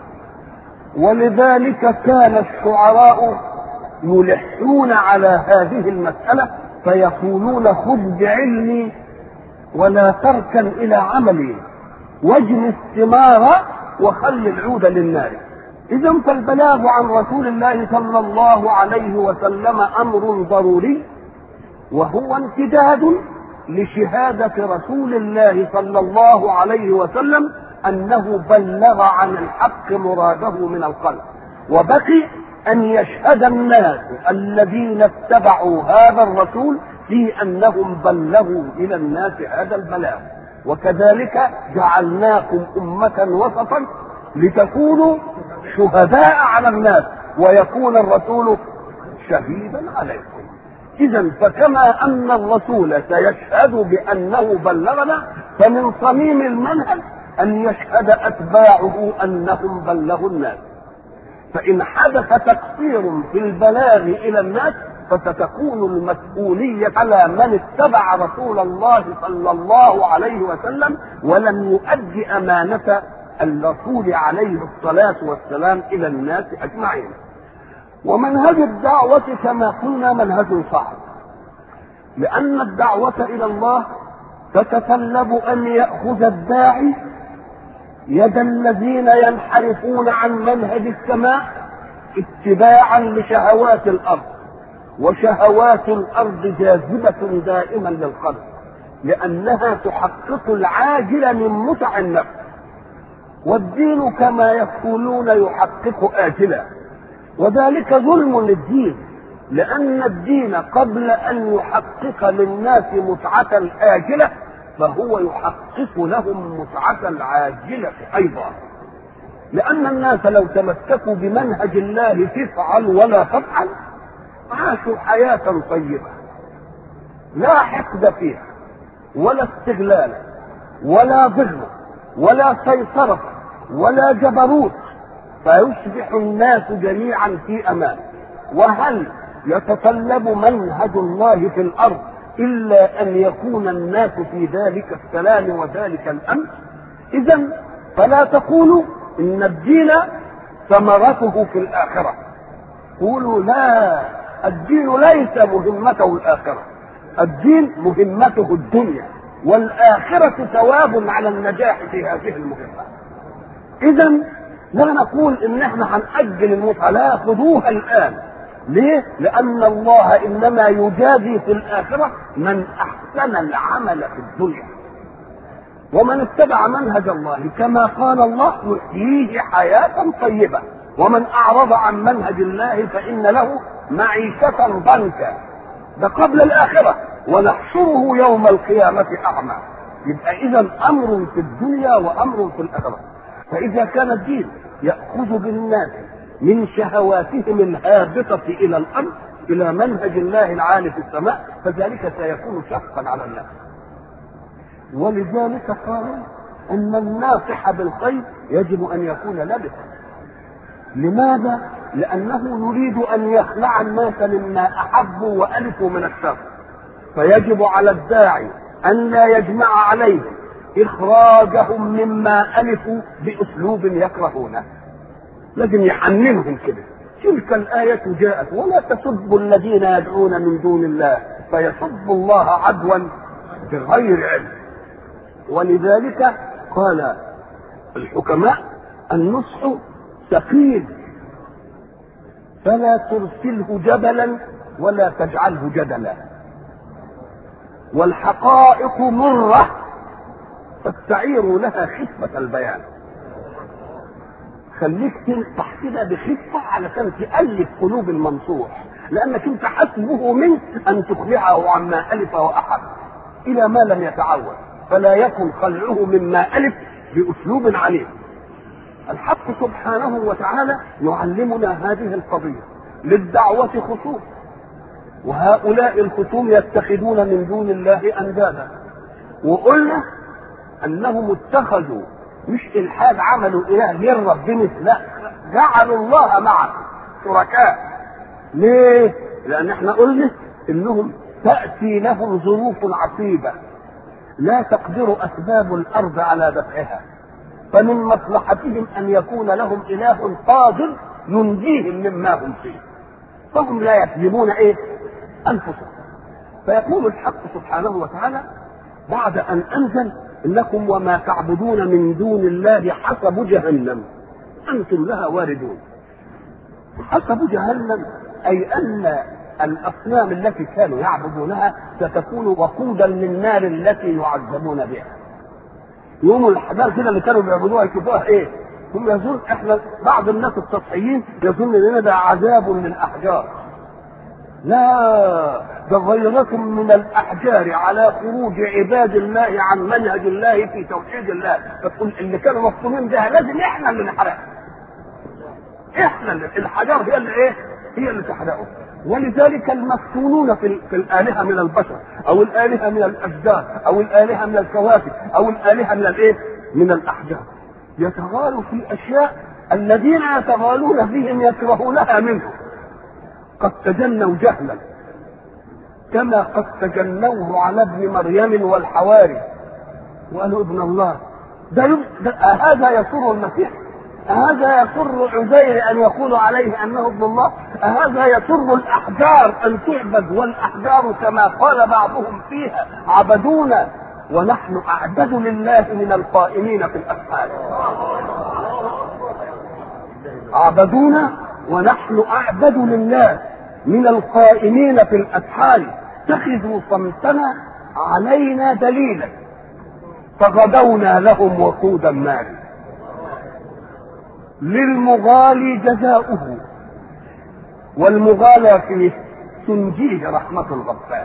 ولذلك كان الشعراء يلحون على هذه المسألة فيقولون خذ بعلمي ولا تركن إلى عملي واجن الثمار وخل العود للنار إذا فالبلاغ عن رسول الله صلى الله عليه وسلم أمر ضروري وهو امتداد لشهادة رسول الله صلى الله عليه وسلم أنه بلغ عن الحق مراده من القلب وبقي أن يشهد الناس الذين اتبعوا هذا الرسول في أنهم بلغوا إلى الناس هذا البلاغ وكذلك جعلناكم أمة وسطا لتكونوا شهداء على الناس ويكون الرسول شهيدا عليكم إذا فكما أن الرسول سيشهد بأنه بلغنا فمن صميم المنهج أن يشهد أتباعه أنهم بلغوا الناس فإن حدث تقصير في البلاغ إلى الناس فستكون المسؤولية على من اتبع رسول الله صلى الله عليه وسلم ولم يؤدي أمانة الرسول عليه الصلاة والسلام إلى الناس أجمعين ومنهج الدعوة كما قلنا منهج صعب لأن الدعوة إلى الله تتطلب أن يأخذ الداعي يد الذين ينحرفون عن منهج السماء اتباعا لشهوات الأرض وشهوات الأرض جاذبة دائما للقلب لأنها تحقق العاجل من متع النفس والدين كما يقولون يحقق آجلا وذلك ظلم للدين لأن الدين قبل أن يحقق للناس متعة الآجلة فهو يحقق لهم متعة العاجلة أيضا لأن الناس لو تمسكوا بمنهج الله تفعل ولا تفعل عاشوا حياة طيبة لا حقد فيها ولا استغلال ولا ظلم ولا سيطرة ولا جبروت فيصبح الناس جميعا في امان وهل يتطلب منهج الله في الارض الا ان يكون الناس في ذلك السلام وذلك الامن اذا فلا تقولوا ان الدين ثمرته في الاخره قولوا لا الدين ليس مهمته الاخره الدين مهمته الدنيا والاخره ثواب على النجاح في هذه المهمه اذا لا نقول ان احنا هنأجل المتعة لا خذوها الان ليه؟ لأن الله إنما يجازي في الآخرة من أحسن العمل في الدنيا. ومن اتبع منهج الله كما قال الله يحييه حياة طيبة، ومن أعرض عن منهج الله فإن له معيشة ضنكا. ده قبل الآخرة، ونحشره يوم القيامة أعمى. يبقى إذا أمر في الدنيا وأمر في الآخرة. فإذا كان الدين يأخذ بالناس من شهواتهم الهابطة إلى الأرض إلى منهج الله العالي في السماء فذلك سيكون شقا على الناس ولذلك قالوا أن الناصح بالخير يجب أن يكون لبسا لماذا؟ لأنه يريد أن يخلع الناس مما أحبوا وألفوا من الشر فيجب على الداعي أن لا يجمع عليهم إخراجهم مما ألفوا بأسلوب يكرهونه لازم يحننهم كده تلك الآية جاءت ولا تسبوا الذين يدعون من دون الله فيسبوا الله عدوا بغير علم ولذلك قال الحكماء النصح ثقيل فلا ترسله جبلا ولا تجعله جدلا والحقائق مره فاستعيروا لها خفة البيان خليك تنصح كده بخفة علشان تألف قلوب المنصوح لأنك أنت حسبه منك أن تخلعه عما ألف وأحب إلى ما لم يتعود فلا يكن خلعه مما ألف بأسلوب عليم الحق سبحانه وتعالى يعلمنا هذه القضية للدعوة خصوم وهؤلاء الخصوم يتخذون من دون الله أندادا وقلنا انهم اتخذوا مش الحاد عملوا اله غير ربنا لا جعلوا الله معه شركاء ليه؟ لان احنا قلنا انهم تاتي لهم ظروف عصيبه لا تقدر اسباب الارض على دفعها فمن مصلحتهم ان يكون لهم اله قادر ينجيهم مما هم فيه فهم لا يكذبون ايه؟ انفسهم فيقول الحق سبحانه وتعالى بعد ان انزل انكم وما تعبدون من دون الله حسب جهنم انتم لها واردون حسب جهنم اي ان الاصنام التي كانوا يعبدونها ستكون وقودا للنار التي يعذبون بها يوم الاحداث كده اللي كانوا بيعبدوها يشوفوها ايه هم يظن احنا بعض الناس السطحيين يظن اننا ده عذاب للاحجار لا ده غيركم من الاحجار على خروج عباد الله عن منهج الله في توحيد الله فتقول اللي كانوا مفطومين ده لازم احنا اللي نحرق احنا اللي الحجار هي اللي ايه هي اللي تحرقه ولذلك المفتونون في, في الالهه من البشر او الالهه من الاشجار او الالهه من الكواكب او الالهه من الايه من الاحجار يتغالوا في اشياء الذين يتغالون فيهم يكرهونها منهم قد تجنوا جهلا كما قد تجنوه على ابن مريم والحواري وقالوا ابن الله ده, ده هذا يسر المسيح أهذا يسر عزير أن يقول عليه أنه ابن الله أهذا يسر الأحجار أن تعبد والأحجار كما قال بعضهم فيها عبدونا ونحن أعبد لله من القائمين في الأفعال عبدونا ونحن أعبد لله من القائمين في الأسحار اتخذوا صمتنا علينا دليلا فغدونا لهم وقودا مالي للمغالي جزاؤه والمغالى فيه تنجيه رحمة الغفار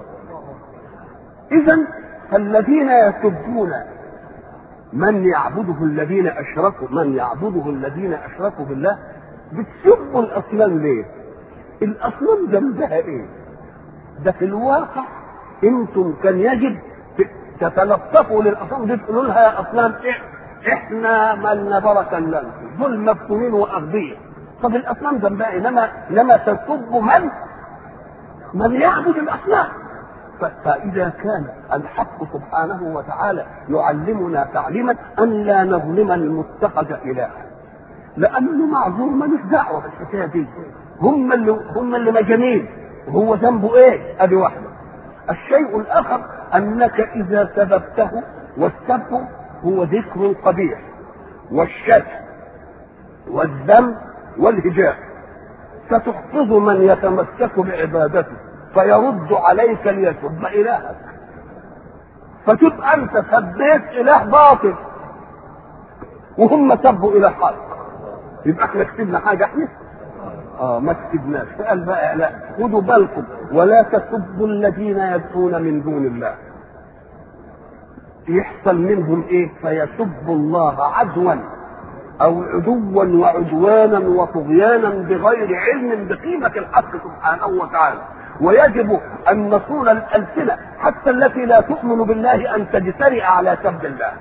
إذا فالذين يسبون من يعبده الذين أشركوا من يعبده الذين أشركوا بالله بتسبوا الأصنام ليه؟ الأصنام ذنبها إيه؟ ده في الواقع أنتم كان يجب تتلطفوا للأصنام دي تقولوا لها يا أصنام إيه؟ احنا مالنا بركه لنا دول مفتونين واغبياء طب الاصنام ذنبها انما انما تسب من من يعبد الاصنام فاذا كان الحق سبحانه وتعالى يعلمنا تعليما ان لا نظلم المتخذ الها لانه معذور ملوش دعوه بالحكايه دي هم اللي هم اللي مجانين وهو ذنبه ايه؟ ادي واحده الشيء الاخر انك اذا سببته والسب هو ذكر قبيح والشتم والذم والهجاء ستحفظ من يتمسك بعبادته فيرد عليك ليسب إلهك فتبقى أنت سبيت إله باطل وهم سبوا إلى حق يبقى احنا كتبنا حاجة احنا اه ما كتبناش فقال بقى لا خدوا بالكم ولا تسبوا الذين يدعون من دون الله يحصل منهم ايه فيسب الله عدوا او عدوا وعدوانا وطغيانا بغير علم بقيمة الحق سبحانه وتعالى ويجب ان نصون الالسنة حتى التي لا تؤمن بالله ان تجترئ على سب الله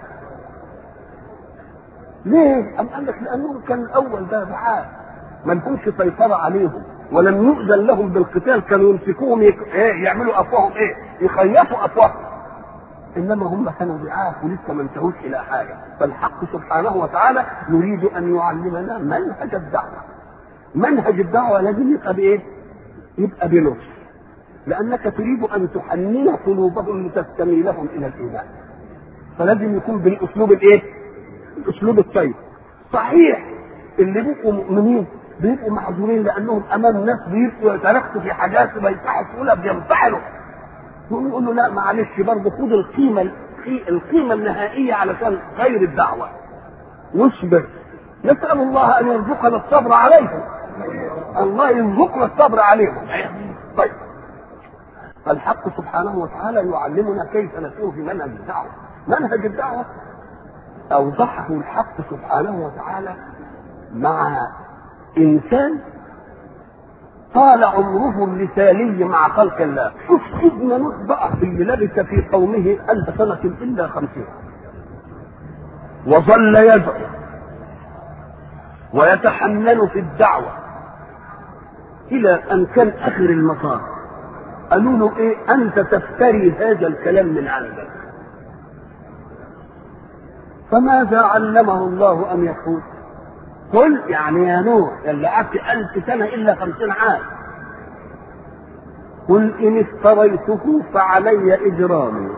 ليه؟ أم قال لك لأنهم كان الأول ده دعاء ما لهمش سيطرة عليهم ولم يؤذن لهم بالقتال كانوا يمسكوهم يك... إيه يعملوا أفواههم إيه؟ يخيفوا أفواههم انما هم كانوا ضعاف ولسه ما انتهوش الى حاجه فالحق سبحانه وتعالى يريد ان يعلمنا منهج الدعوه منهج الدعوه لازم يبقى بايه يبقى بلطف لانك تريد ان تحنن قلوبهم لتستميلهم الى الايمان فلازم يكون بالاسلوب الايه الاسلوب الطيب صحيح اللي بيبقوا مؤمنين بيبقوا معذورين لانهم امام ناس بيبقوا يتناقشوا في حاجات ما ينفعش تقولها بينفعلوا يقول له لا معلش برضه خد القيمة القيمة النهائية علشان غير الدعوة واصبر نسأل الله أن يرزقنا الصبر عليهم الله يرزقنا الصبر عليهم طيب الحق سبحانه وتعالى يعلمنا كيف نسير في منهج الدعوة منهج الدعوة أوضحه الحق سبحانه وتعالى مع إنسان طال عمره المثالي مع خلق الله شوف سيدنا نوح بقى اللي لبث في قومه ألف سنة إلا خمسين وظل يدعو ويتحنن في الدعوة إلى أن كان آخر المطاف قالوا له إيه أنت تفتري هذا الكلام من عندك فماذا علمه الله أن يقول قل يعني يا نوح اللي قعدت ألف سنة إلا خمسين عام قل إن افتريته فعلي إجرامي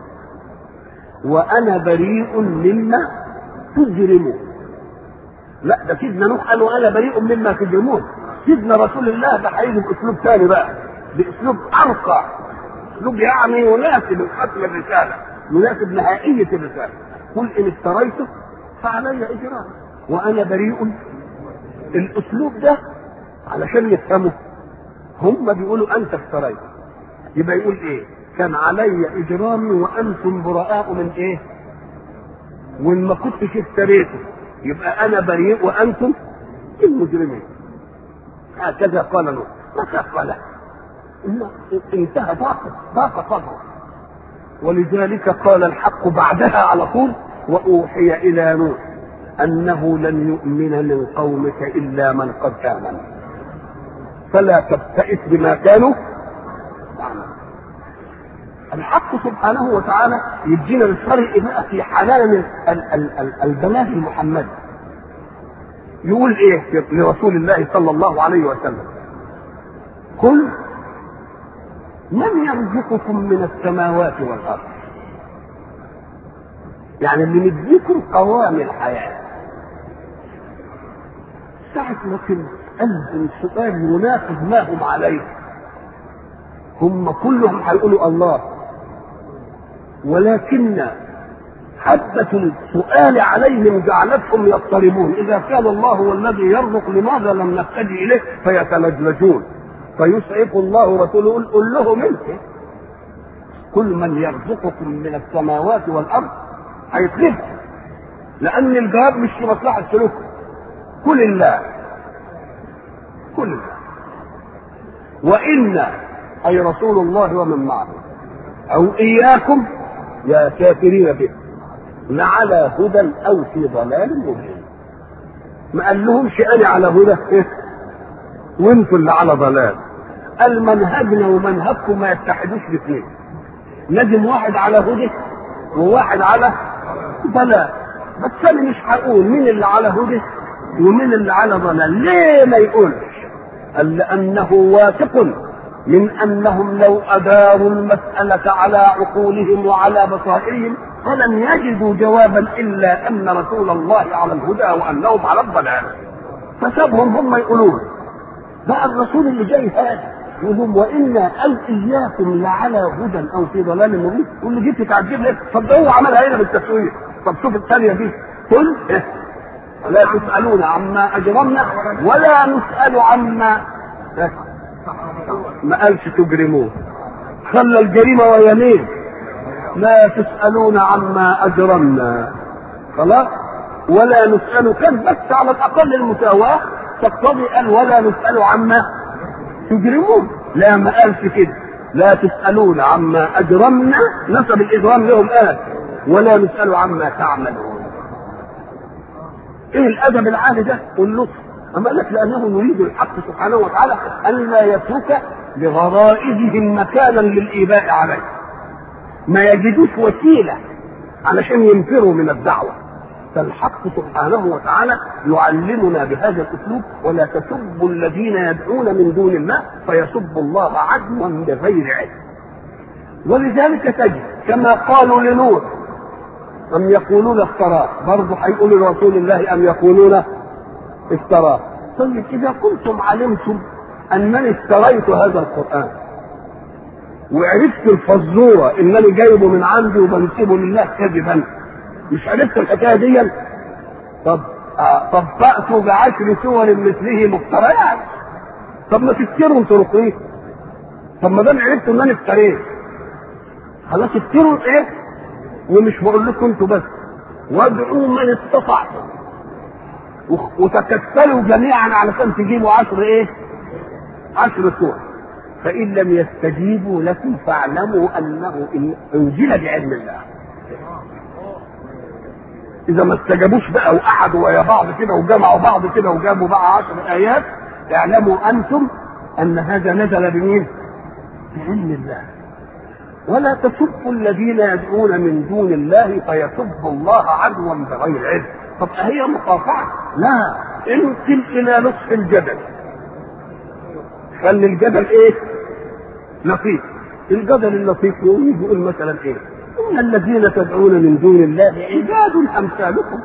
وأنا بريء مما تجرمون لا ده سيدنا نوح قال أنا بريء مما تجرمون سيدنا رسول الله ده هيجي بأسلوب ثاني بقى بأسلوب أرقى أسلوب يعني يناسب ختم الرسالة يناسب نهائية الرسالة قل إن افتريته فعلي إجرامي وانا بريء الاسلوب ده علشان يفهموا هم بيقولوا انت افتريت يبقى يقول ايه كان علي اجرامي وانتم براء من ايه وان ما كنتش افتريته يبقى انا بريء وانتم المجرمين هكذا قال نوح ما خاف له انتهى ضاق ضاق صدره ولذلك قال الحق بعدها على طول واوحي الى نوح انه لن يؤمن من قومك الا من قد امن فلا تبتئس بما كانوا يعملون الحق سبحانه وتعالى يدينا الفرق بقى في حنان البلاغ المحمدي يقول ايه لرسول الله صلى الله عليه وسلم قل من يرزقكم من السماوات والارض يعني اللي مديكم قوام الحياه ساعة ما تسألهم سؤال يناسب ما هم عليه هم كلهم هيقولوا الله ولكن حبة السؤال عليهم جعلتهم يضطربون إذا كان الله هو الذي يرزق لماذا لم نهتدي إليه فيتلجلجون فيسعف الله رسوله قل, قل لهم انت كل من يرزقكم من السماوات والارض هيطلبكم لان الجواب مش في مصلحه سلوككم كل الله كل الله وإنا أي رسول الله ومن معه أو إياكم يا كافرين به لعلى هدى أو في ضلال مبين ما قال لهمش أنا على هدى وانتوا اللي على ضلال قال منهجنا ومنهجكم ما يتحدوش باثنين لازم واحد على هدى وواحد على ضلال بس انا مش هقول مين اللي على هدى ومين اللي على ضلال ليه ما يقولش قال لانه واثق من انهم لو اداروا المساله على عقولهم وعلى بصائرهم فلن يجدوا جوابا الا ان رسول الله على الهدى وانهم على الضلال فسابهم هم يقولون بقى الرسول اللي جاي هذا يقول وانا او اياكم لعلى هدى او في ضلال مبين واللي جيت تعجب لك طب ده هو عملها هنا بالتسويق طب شوف الثانيه دي قل إيه؟ ولا تسالون عما اجرمنا ولا نسال عما إيه؟ ما قالش تجرمون خلى الجريمه ويمين لا تسالون عما اجرمنا خلاص ولا نسال كان بس على الاقل المساواه تقتضي قال ولا نسال عما تجرمون لا ما قالش كده لا تسألون عما أجرمنا نسب الإجرام لهم قال ولا نسأل عما تعملون إيه الأدب العالي ده واللطف أما قال لك لأنه يريد الحق سبحانه وتعالى ألا يترك لغرائزهم مكانا للإيباء عليه ما يجدوش وسيلة علشان ينفروا من الدعوة فالحق سبحانه وتعالى يعلمنا بهذا الاسلوب ولا تسبوا الذين يدعون من دون الله فيسبوا الله عدوا بغير علم ولذلك تجد كما قالوا لنوح أم يقولون افتراه برضه هيقولوا لرسول الله أم يقولون افتراه طيب إذا كنتم علمتم أنني افتريت هذا القرآن وعرفت الفزورة إنني جايبه من عندي وبنسبه لله كذبا مش عرفت الحكايه دي طب آه طب فاتوا بعشر سور مثله مفتريات طب ما تفتروا انتوا رقيه طب ما دام عرفتوا ان انا افتريت خلاص افتروا ايه ومش بقول لكم انتوا بس وادعوا من استطعتم وتكتلوا جميعا علشان تجيبوا عشر ايه عشر سور فان لم يستجيبوا لكم فاعلموا انه انزل بعلم الله اذا ما استجابوش بقى وقعدوا ويا بعض كده وجمعوا بعض كده وجابوا بقى عشر ايات اعلموا انتم ان هذا نزل بمين؟ بعلم الله ولا تسبوا الذين يدعون من دون الله فيسبوا الله عدوا بغير علم طب هي مقاطعه؟ لا انقل الى نصف الجبل خلي الجبل ايه؟ لطيف الجبل اللطيف يقول يقول مثلا ايه؟ إن الذين تدعون من دون الله عباد أمثالكم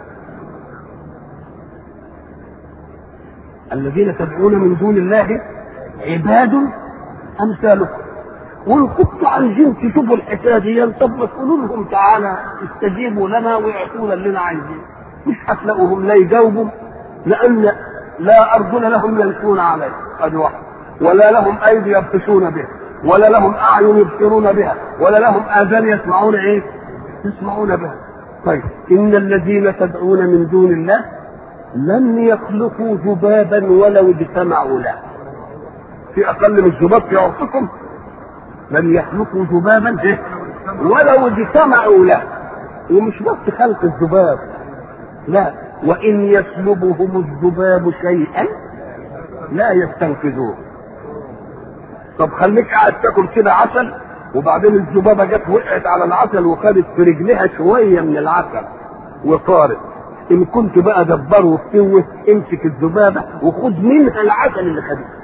الذين تدعون من دون الله عباد أمثالكم وإن كنتوا عايزين تشوفوا الحكاية دي طب ما تقولوا لهم تعالى استجيبوا لنا ويعطونا اللي عايزين مش هتلاقوهم لا يجاوبوا لان لا ارجل لهم يمشون عليه ادي واحد ولا لهم ايدي يبطشون بها ولا لهم اعين يبصرون بها ولا لهم اذان يسمعون ايه يسمعون بها طيب ان الذين تدعون من دون الله لن يخلقوا ذبابا ولو اجتمعوا له في اقل من الذباب في عرفكم لن يخلقوا ذبابا إيه؟ ولو اجتمعوا له ومش بس خلق الذباب لا وان يسلبهم الذباب شيئا لا يستنقذوه طب خليك قاعد تاكل كده عسل وبعدين الذبابه جت وقعت على العسل وخدت في رجلها شويه من العسل وطارت ان كنت بقى دبر وفتوه امسك الذبابه وخد منها العسل اللي خدته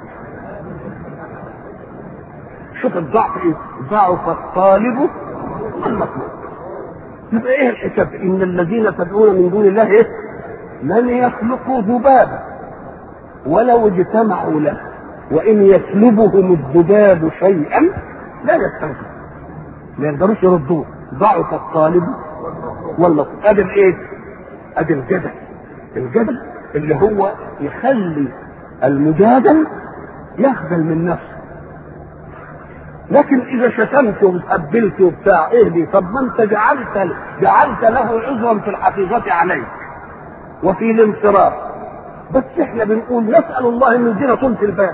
شوف الضعف ايه ضعف الطالب والمطلوب يبقى ايه الحساب ان الذين تدعون من دون الله ايه لن يخلقوا ذبابا ولو اجتمعوا له وان يسلبهم الذباب شيئا لا يستنقذ ما يقدروش يردوه ضعف الطالب والمطلوب ادي الايه ادي الجدل الجدل اللي هو يخلي المجادل يخجل من نفسه لكن اذا شتمت وقبلت وبتاع ايه دي طب ما انت جعلت جعلت له عذرا في الحقيقه عليك وفي الانصراف بس احنا بنقول نسال الله ان يدينا طولة البال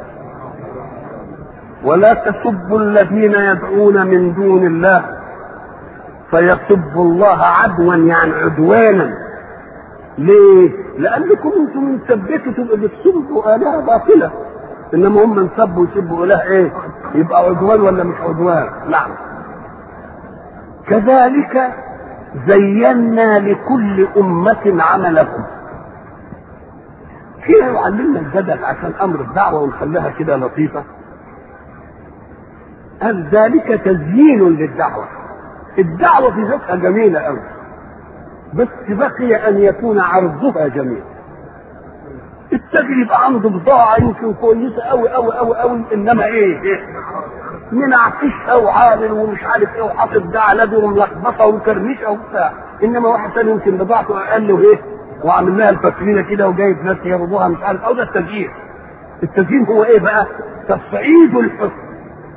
ولا تسبوا الذين يدعون من دون الله فيسبوا الله عدوا يعني عدوانا ليه؟ لانكم انتم مثبتوا تبقى بتسبوا الهه باطله انما هم انسبوا يسبوا اله ايه؟ يبقى عدوان ولا مش عدوان؟ نعم. كذلك زينا لكل أمة عملهم. كده يعلمنا الجدل عشان أمر الدعوة ونخليها كده لطيفة. قال ذلك تزيين للدعوة. الدعوة في ذاتها جميلة أوي. بس بقي أن يكون عرضها جميل. التاجر يبقى عنده بضاعة يمكن كويسة أوي أوي أوي أوي إنما إيه؟ إيه؟ منعكشها وعامل ومش عارف إيه وحاطط ده على ده وملخبطة ومكرمشة وبتاع إنما واحد تاني يمكن بضاعته أقل وإيه؟ وعامل لها الفاترينة كده وجايب ناس يرضوها مش عارف أو ده التزيين. التزيين هو إيه بقى؟ تصعيد الحسن.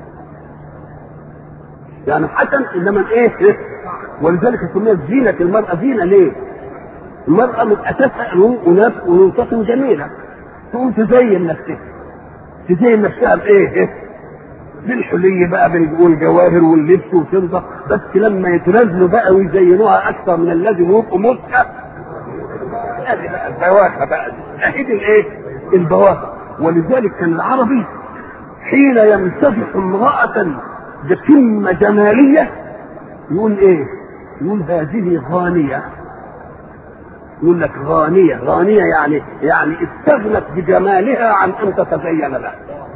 يعني حسن إنما إيه؟ إيه؟ ولذلك سميت زينة المرأة زينة ليه؟ المرأة من أساسها أناس أنوثة جميلة تقوم تزين نفسها تزين نفسها بإيه؟ إيه؟ بالحلي بقى بنقول جواهر واللبس وتنضف بس لما يتنازلوا بقى ويزينوها أكثر من اللازم ويبقوا متعة هذه بقى البواخة بقى أهدي الإيه؟ البواخة ولذلك كان العربي حين يمتدح امرأة بقمة جمالية يقول إيه؟ يقول هذه غانية يقول لك غانية غانية يعني يعني استغنت بجمالها عن أن تتزين لها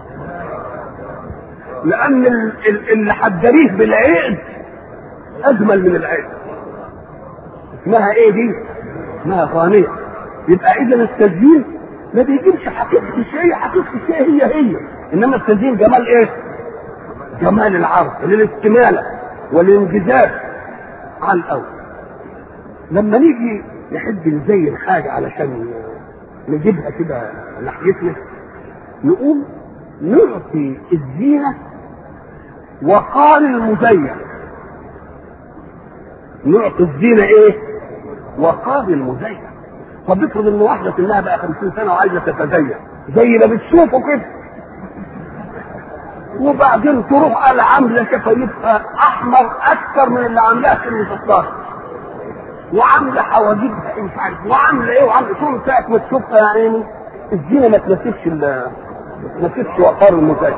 لأن اللي حدريه بالعقد أجمل من العقد اسمها إيه دي؟ اسمها غانية يبقى إذا التزيين ما بيجيبش حقيقة الشيء حقيقة الشيء هي هي إنما التزيين جمال إيه؟ جمال العرض للاستمالة والانجذاب على الأول لما نيجي نحب نزين حاجة علشان نجيبها كده ناحيتنا نقوم نعطي الزينة وقار المزين نعطي الزينة ايه؟ وقار المزين طب افرض ان واحدة سنها بقى 50 سنة وعايزة تتزين زي ما بتشوفه كده وبعدين تروح قال عاملة شفايفها أحمر أكثر من اللي عاملاها سن 16 وعامله حواجبها مش عارف وعامله ايه وعامله طول ساعه ما تشوفها يا عيني الزينه ما تناسبش ما تناسبش وقار المزاج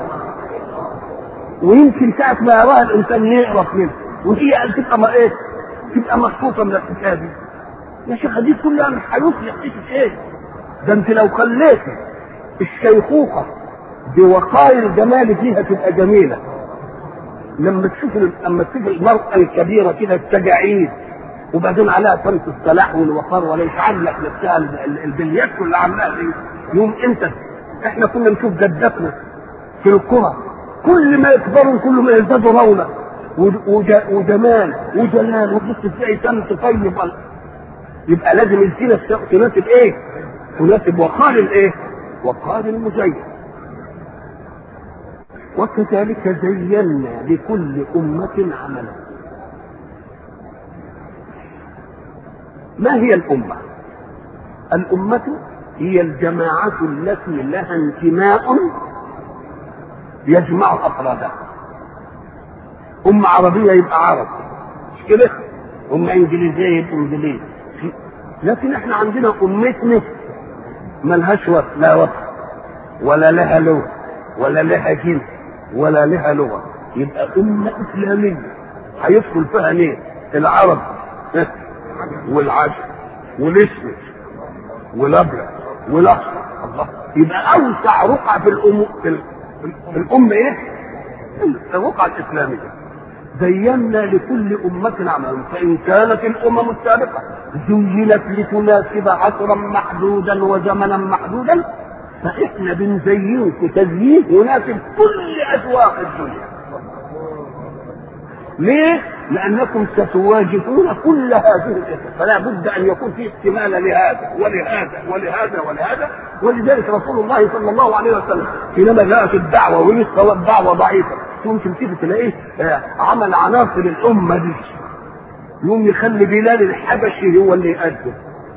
ويمكن ساعه ما يراها الانسان يعرف منه وهي قال تبقى ما ايه تبقى مبسوطه من الحكايه دي يا شيخ دي كلها مش هيصلح فيك ايه ده انت لو خليتي الشيخوخه بوقايا الجمال فيها تبقى جميله لما تشوف لما تشوف المرأة الكبيرة كده التجاعيد وبعدين عليها شمس الصلاح والوقار وليس عامله نفسها البليات اللي عاملاها دي يوم انت احنا كنا نشوف جداتنا في القرى كل ما يكبروا كل ما يزدادوا رونق وجمال وجلال وبص تلاقي شمس طيب يبقى لازم الزينه تناسب ايه؟ تناسب وقار الايه؟ وقار المزين وكذلك زينا لكل أمة عملا ما هي الأمة؟ الأمة هي الجماعة التي لها انتماء يجمع أفرادها أمة عربية يبقى عرب مش كده؟ أمة إنجليزية يبقى إنجليز لكن احنا عندنا أمتنا ملهاش وقت لا وقت ولا لها لغة ولا لها جنس ولا لها لغة يبقى أمة إسلامية هيدخل فيها مين؟ العرب والعجم والاسود والابيض والاحمر الله يبقى اوسع رقعه في الام في, في الامه ايه؟ الرقعه الاسلاميه زينا لكل أمة عملا فإن كانت الأمم السابقة زينت لتناسب عصرا محدودا وزمنا محدودا فإحنا بنزينكم تزيين يناسب كل أذواق الدنيا. ليه؟ لأنكم ستواجهون كل هذه الأشياء فلا بد أن يكون في احتمال لهذا ولهذا ولهذا ولهذا ولذلك رسول الله صلى الله عليه وسلم حينما جاءت الدعوة ولسه الدعوة ضعيفة ممكن تيجي تلاقيه عمل عناصر الأمة دي يوم يخلي بلال الحبشي هو اللي يقدم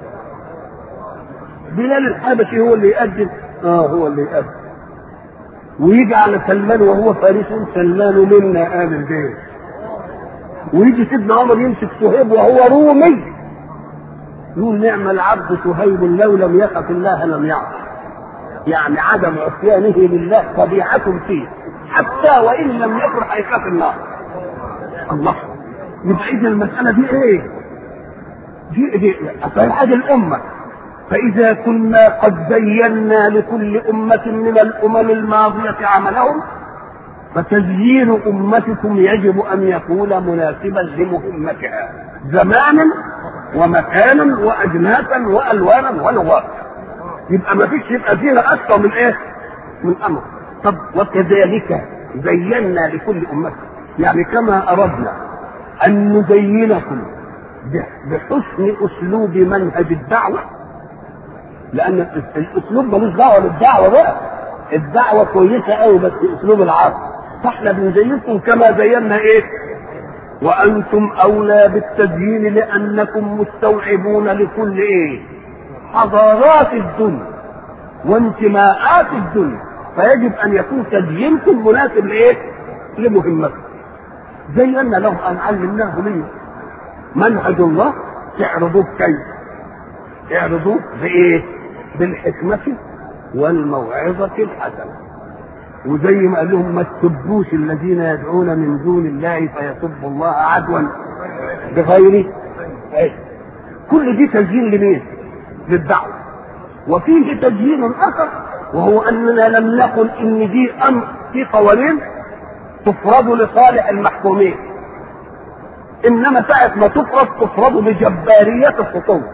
بلال الحبشي هو اللي يقدم اه هو اللي يقدم ويجي على سلمان وهو فارس سلمان منا آل البيت ويجي سيدنا عمر يمسك صهيب وهو رومي يقول نعم العبد صهيب لو لم يخف الله لم يعصي يعني عدم عصيانه لله طبيعة فيه حتى وان لم يكن هيخاف النار الله يبقى اذا المسألة دي ايه؟ دي دي هذه الأمة فإذا كنا قد زينا لكل أمة من الأمم الماضية عملهم فتزيين أمتكم يجب أن يكون مناسبا لمهمتها زمانا ومكانا وأجناسا وألوانا ولغات يبقى ما فيش يبقى فيها أكثر من إيه؟ من أمر طب وكذلك زينا لكل أمة يعني كما أردنا أن نزينكم بحسن أسلوب منهج الدعوة لأن الأسلوب ملوش دعوة بالدعوة بقى الدعوة كويسة قوي بس أسلوب العرض فاحنا بنزينكم كما زينا ايه وانتم اولى بالتزيين لانكم مستوعبون لكل ايه حضارات الدنيا وانتماءات الدنيا فيجب ان يكون تزيينكم مناسب لايه لمهمتكم زينا لهم ان علمناه ليه منهج الله تعرضوه كيف اعرضوه بايه بالحكمه والموعظه الحسنه وزي ما قال لهم ما تسبوش الذين يدعون من دون الله فيسبوا الله عدوا بغير كل دي تزيين لمين؟ للدعوة وفيه تزيين آخر وهو أننا لم نقل إن دي أمر في قوانين تفرض لصالح المحكومين إنما ساعة ما تفرض تفرض بجبارية الخطوة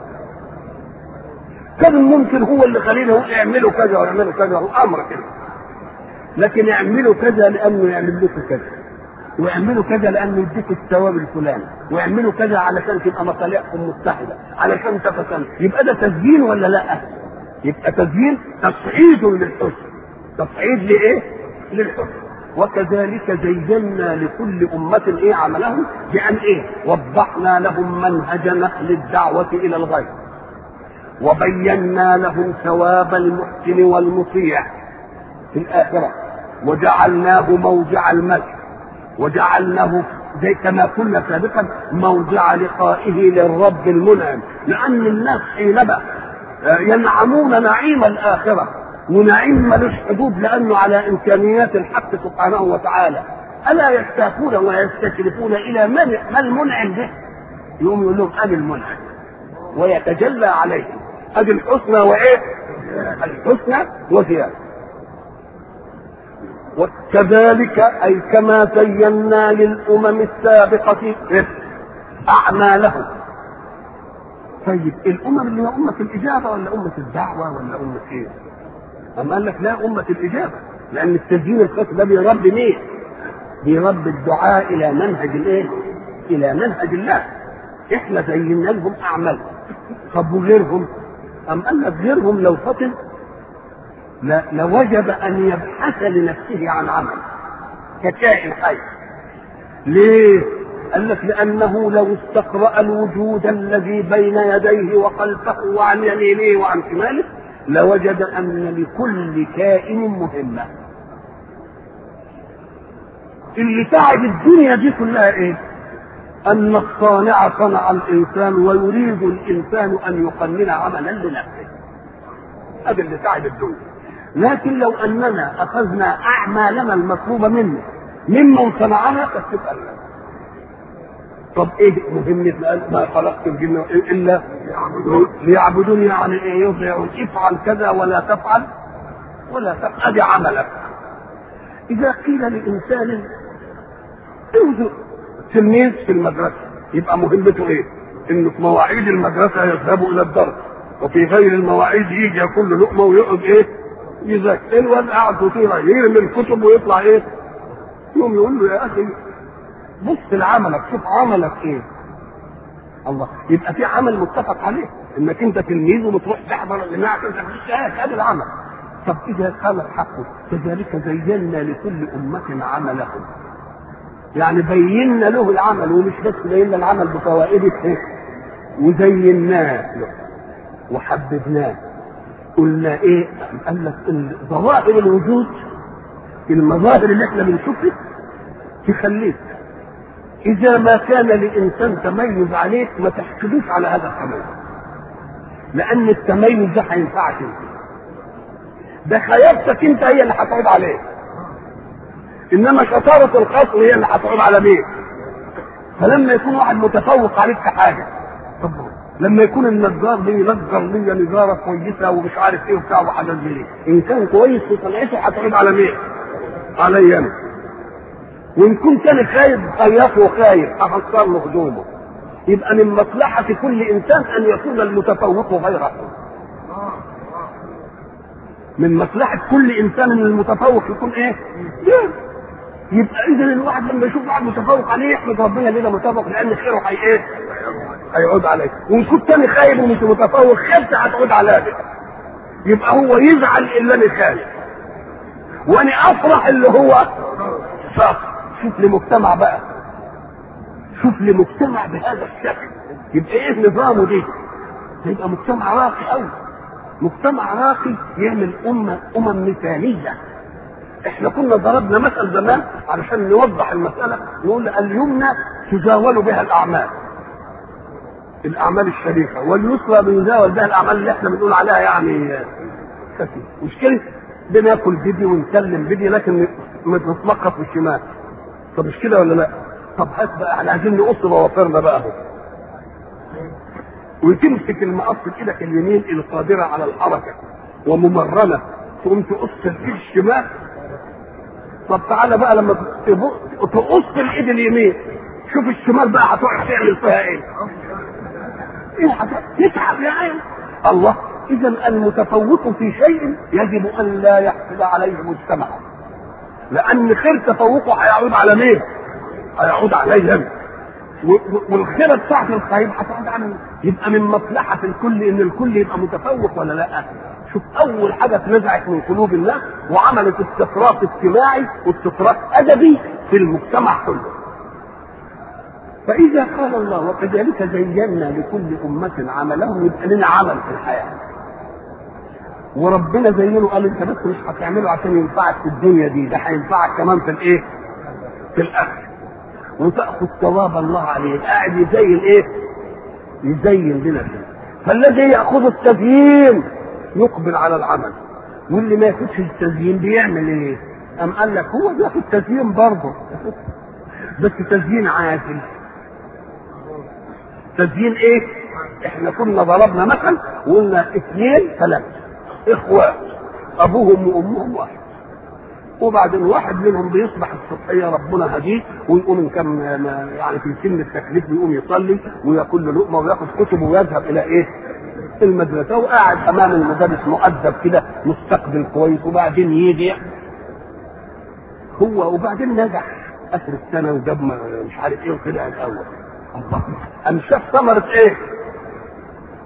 كان ممكن هو اللي خلينا يعملوا كذا ويعملوا كذا الأمر كده لكن اعملوا كذا لانه يعمل لكم كذا واعملوا كذا لانه يديك الثواب الفلاني واعملوا كذا علشان تبقى مصالحكم متحده علشان تفكر يبقى ده تسجيل ولا لا؟ يبقى تسجيل تصعيد للحسن تصعيد لايه؟ للحسن وكذلك زينا لكل أمة إيه عملهم بأن إيه؟ وضحنا لهم منهج نقل الدعوة إلى الغير وبينا لهم ثواب المحسن والمطيع في الآخرة وجعلناه موضع الملك وجعلناه زي كما قلنا سابقا موضع لقائه للرب المنعم لأن الناس حينما ينعمون نعيم الآخرة ونعيم ملوش حدود لأنه على إمكانيات الحق سبحانه وتعالى ألا يشتاقون ويستشرفون إلى من ما المنعم به يقوم يقول لهم أنا المنعم ويتجلى عليهم أدي الحسنى وإيه؟ الحسنى وزيادة وكذلك أي كما زينا للأمم السابقة أعمالهم طيب الأمم اللي هي أمة الإجابة ولا أمة الدعوة ولا أمة إيه؟ أما قال لك لا أمة الإجابة لأن التسجيل الخاص ده بيربي مين؟ بيربي الدعاء إلى منهج الإيه؟ إلى منهج الله إحنا زينا لهم أعمالهم طب وغيرهم أم قال لك غيرهم لو فطن لا لوجب أن يبحث لنفسه عن عمل ككائن حي ليه؟ قال لك لأنه لو استقرأ الوجود الذي بين يديه وخلفه وعن يمينه وعن شماله لوجد أن لكل كائن مهمة اللي تعب الدنيا دي كلها ايه؟ أن الصانع صنع الإنسان ويريد الإنسان أن يقنن عملا لنفسه. هذا اللي تعب الدنيا. لكن لو أننا أخذنا أعمالنا المطلوبة منا ممن صنعها فاستبقى لنا. طب ايه مهمة ما خلقت الجن الا ليعبدوني يعني ايه يطيعون افعل كذا ولا تفعل ولا تفعل ادي عملك اذا قيل لانسان انظر تلميذ في المدرسة يبقى مهمته ايه؟ انه في مواعيد المدرسة يذهب الى الدرس وفي غير المواعيد يجي ياكل لقمة ويقعد ايه؟ يذاكر الواد قاعد وطيرة يرمي الكتب ويطلع ايه؟ يوم يقول له يا اخي بص لعملك شوف عملك ايه الله يبقى في عمل متفق عليه انك انت تلميذ وبتروح تحضر الجماعه عشان تاخد الشهاده هذا العمل طب اذا قال الحق كذلك زينا لكل امه عملهم يعني بينا له العمل ومش بس بينا العمل بفوائده ايه وزيناه له وحببناه قلنا ايه قال لك ظواهر الوجود المظاهر اللي احنا بنشوفها تخليك إذا ما كان لإنسان تميز عليك ما تحسدوش على هذا التميز. لأن التميز ده هينفعك أنت. ده خيابتك أنت هي اللي هتعود عليه. إنما شطارة الخصم هي اللي هتعود على مين؟ فلما يكون واحد متفوق عليك في حاجة طب لما يكون النجار دي ينجر لي نجارة كويسة ومش عارف ايه وبتاع وحاجات زي إن كان كويس في صنعته هتعود على مين؟ عليا أنا. وان كنت انا خايف خياط وخايف افسر له هدومه يبقى من مصلحة كل إنسان أن يكون المتفوق غيره. من مصلحة كل إنسان أن المتفوق يكون إيه؟ يبقى إذا الواحد لما يشوف واحد متفوق عليه يحمد ربنا ليه متفوق لأن خيره هي إيه؟ هيعود عليه. وإن كنت أنا خايف ومش متفوق خيرتي هتعود عليا. يبقى هو يزعل إلا أنا خايف. وأنا أفرح اللي هو فاقر. شوف لمجتمع بقى شوف لمجتمع بهذا الشكل يبقى ايه نظامه دي يبقى مجتمع راقي قوي مجتمع راقي يعمل امه امم مثاليه احنا كنا ضربنا مثل زمان علشان نوضح المساله نقول اليمنى تزاول بها الاعمال الاعمال الشريفه واليسرى بيزاول بها الاعمال اللي احنا بنقول عليها يعني خفيف مش كده بناكل بدي ونسلم بدي لكن نتلقى في الشمال طب مش كده ولا لا؟ طب هات بقى احنا عايزين نقص ضوافرنا بقى اهو. وتمسك المقص ايدك اليمين القادرة على الحركة وممرنة تقوم تقص الايد الشمال طب تعالى بقى لما تقص الايد اليمين شوف الشمال بقى هتقعد تعمل فيها ايه؟ ايه تتعب يا عين الله اذا المتفوق في شيء يجب ان لا يحصل عليه مجتمعا لان خير تفوقه هيعود على مين؟ هيعود عليهم والخيرة بتاعت الخير هتعود على يبقى من مصلحة الكل ان الكل يبقى متفوق ولا لا؟ شوف اول حاجة اتنزعت من قلوب الناس وعملت استفراغ اجتماعي واستفراغ ادبي في المجتمع كله. فإذا قال الله وكذلك زينا لكل أمة عملهم يبقى لنا عمل في الحياة. وربنا زينه قال انت بس مش هتعمله عشان ينفعك في الدنيا دي ده هينفعك كمان في الايه؟ في الاخره وتاخذ ثواب الله عليه قاعد يزين ايه؟ يزين لنا كده فالذي ياخذ التزيين يقبل على العمل واللي ما ياخدش التزيين بيعمل ايه؟ أم قال لك هو بياخد تزيين برضه بس تزيين عادل تزيين ايه؟ احنا كنا ضربنا مثل وقلنا اثنين ثلاثه اخوات ابوهم وامهم واحد وبعدين واحد منهم بيصبح الصبحيه ربنا هديه ويقوم ان كان يعني في سن التكليف بيقوم يصلي وياكل له لقمه وياخد كتبه ويذهب الى ايه؟ المدرسه وقاعد امام المدرس مؤدب كده مستقبل كويس وبعدين يجي هو وبعدين نجح اخر السنه وجاب مش عارف ايه وطلع الاول الله قام شاف ثمره ايه؟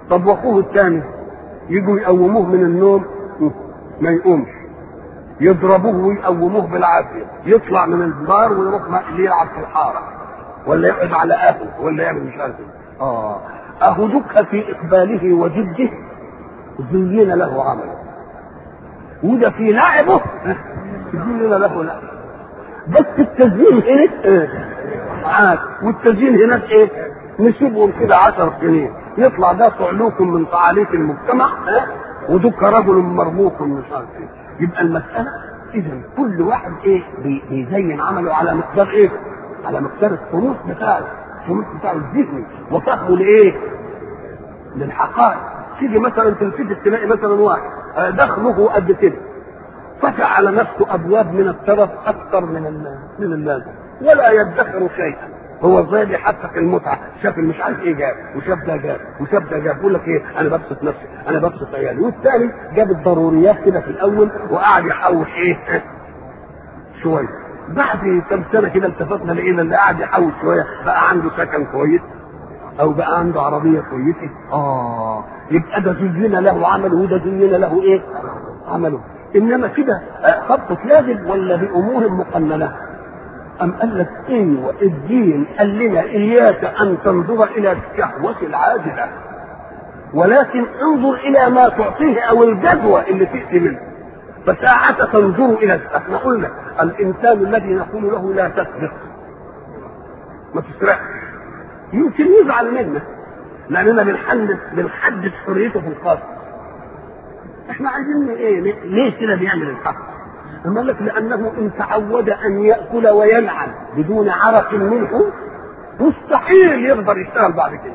طب واخوه الثاني يجوا يقوموه من النوم ما يقومش يضربوه ويقوموه بالعافيه يطلع من الدار ويروح يلعب في الحاره ولا يقعد على اهله ولا يعمل مش عارف اه اهو دك في اقباله وجده زين له عمله وده في لعبه زين له لعبه بس التزيين هناك معاك والتزيين هناك ايه نسيبهم كده عشر سنين يطلع ده صعلوك من صعاليك المجتمع ها ودك رجل مرموق مش عارف ايه يبقى المسألة إذا كل واحد إيه بيزين عمله على مقدار إيه؟ على مقدار الطموح بتاعه الطموح بتاعه الذهني وفهمه لإيه؟ للحقائق تيجي مثلا تلتفت تلاقي مثلا واحد دخله قد كده فتح على نفسه ابواب من الترف اكثر من من اللازم ولا يدخر شيئا هو ازاي بيحقق المتعه شاف مش عارف ايه جاب وشاف ده جاب وشاف ده جاب يقول لك ايه انا ببسط نفسي انا ببسط عيالي والثاني جاب الضروريات كده في الاول وقعد يحوش ايه شويه بعد كم سنه كده التفتنا لقينا اللي قاعد يحوش شويه بقى عنده سكن كويس او بقى عنده عربيه كويسه اه يبقى ده زين له عمله وده زين له ايه عمله انما كده خطط لازم ولا بامور مقننه أم قال لك ايوه الدين قال لنا اياك ان تنظر الى الشهوة العاجلة ولكن انظر الى ما تعطيه او الجدوى اللي تأتي منه فساعة تنظر الى احنا قلنا الانسان الذي نقول له لا تسرق ما تسرقش يمكن يزعل منا لاننا بنحدد بنحدد حريته في الخاص احنا عايزين ايه ليه كده بيعمل الحق أما قال لك لأنه إن تعود أن يأكل وينعم بدون عرق منه مستحيل يقدر يشتغل بعد كده.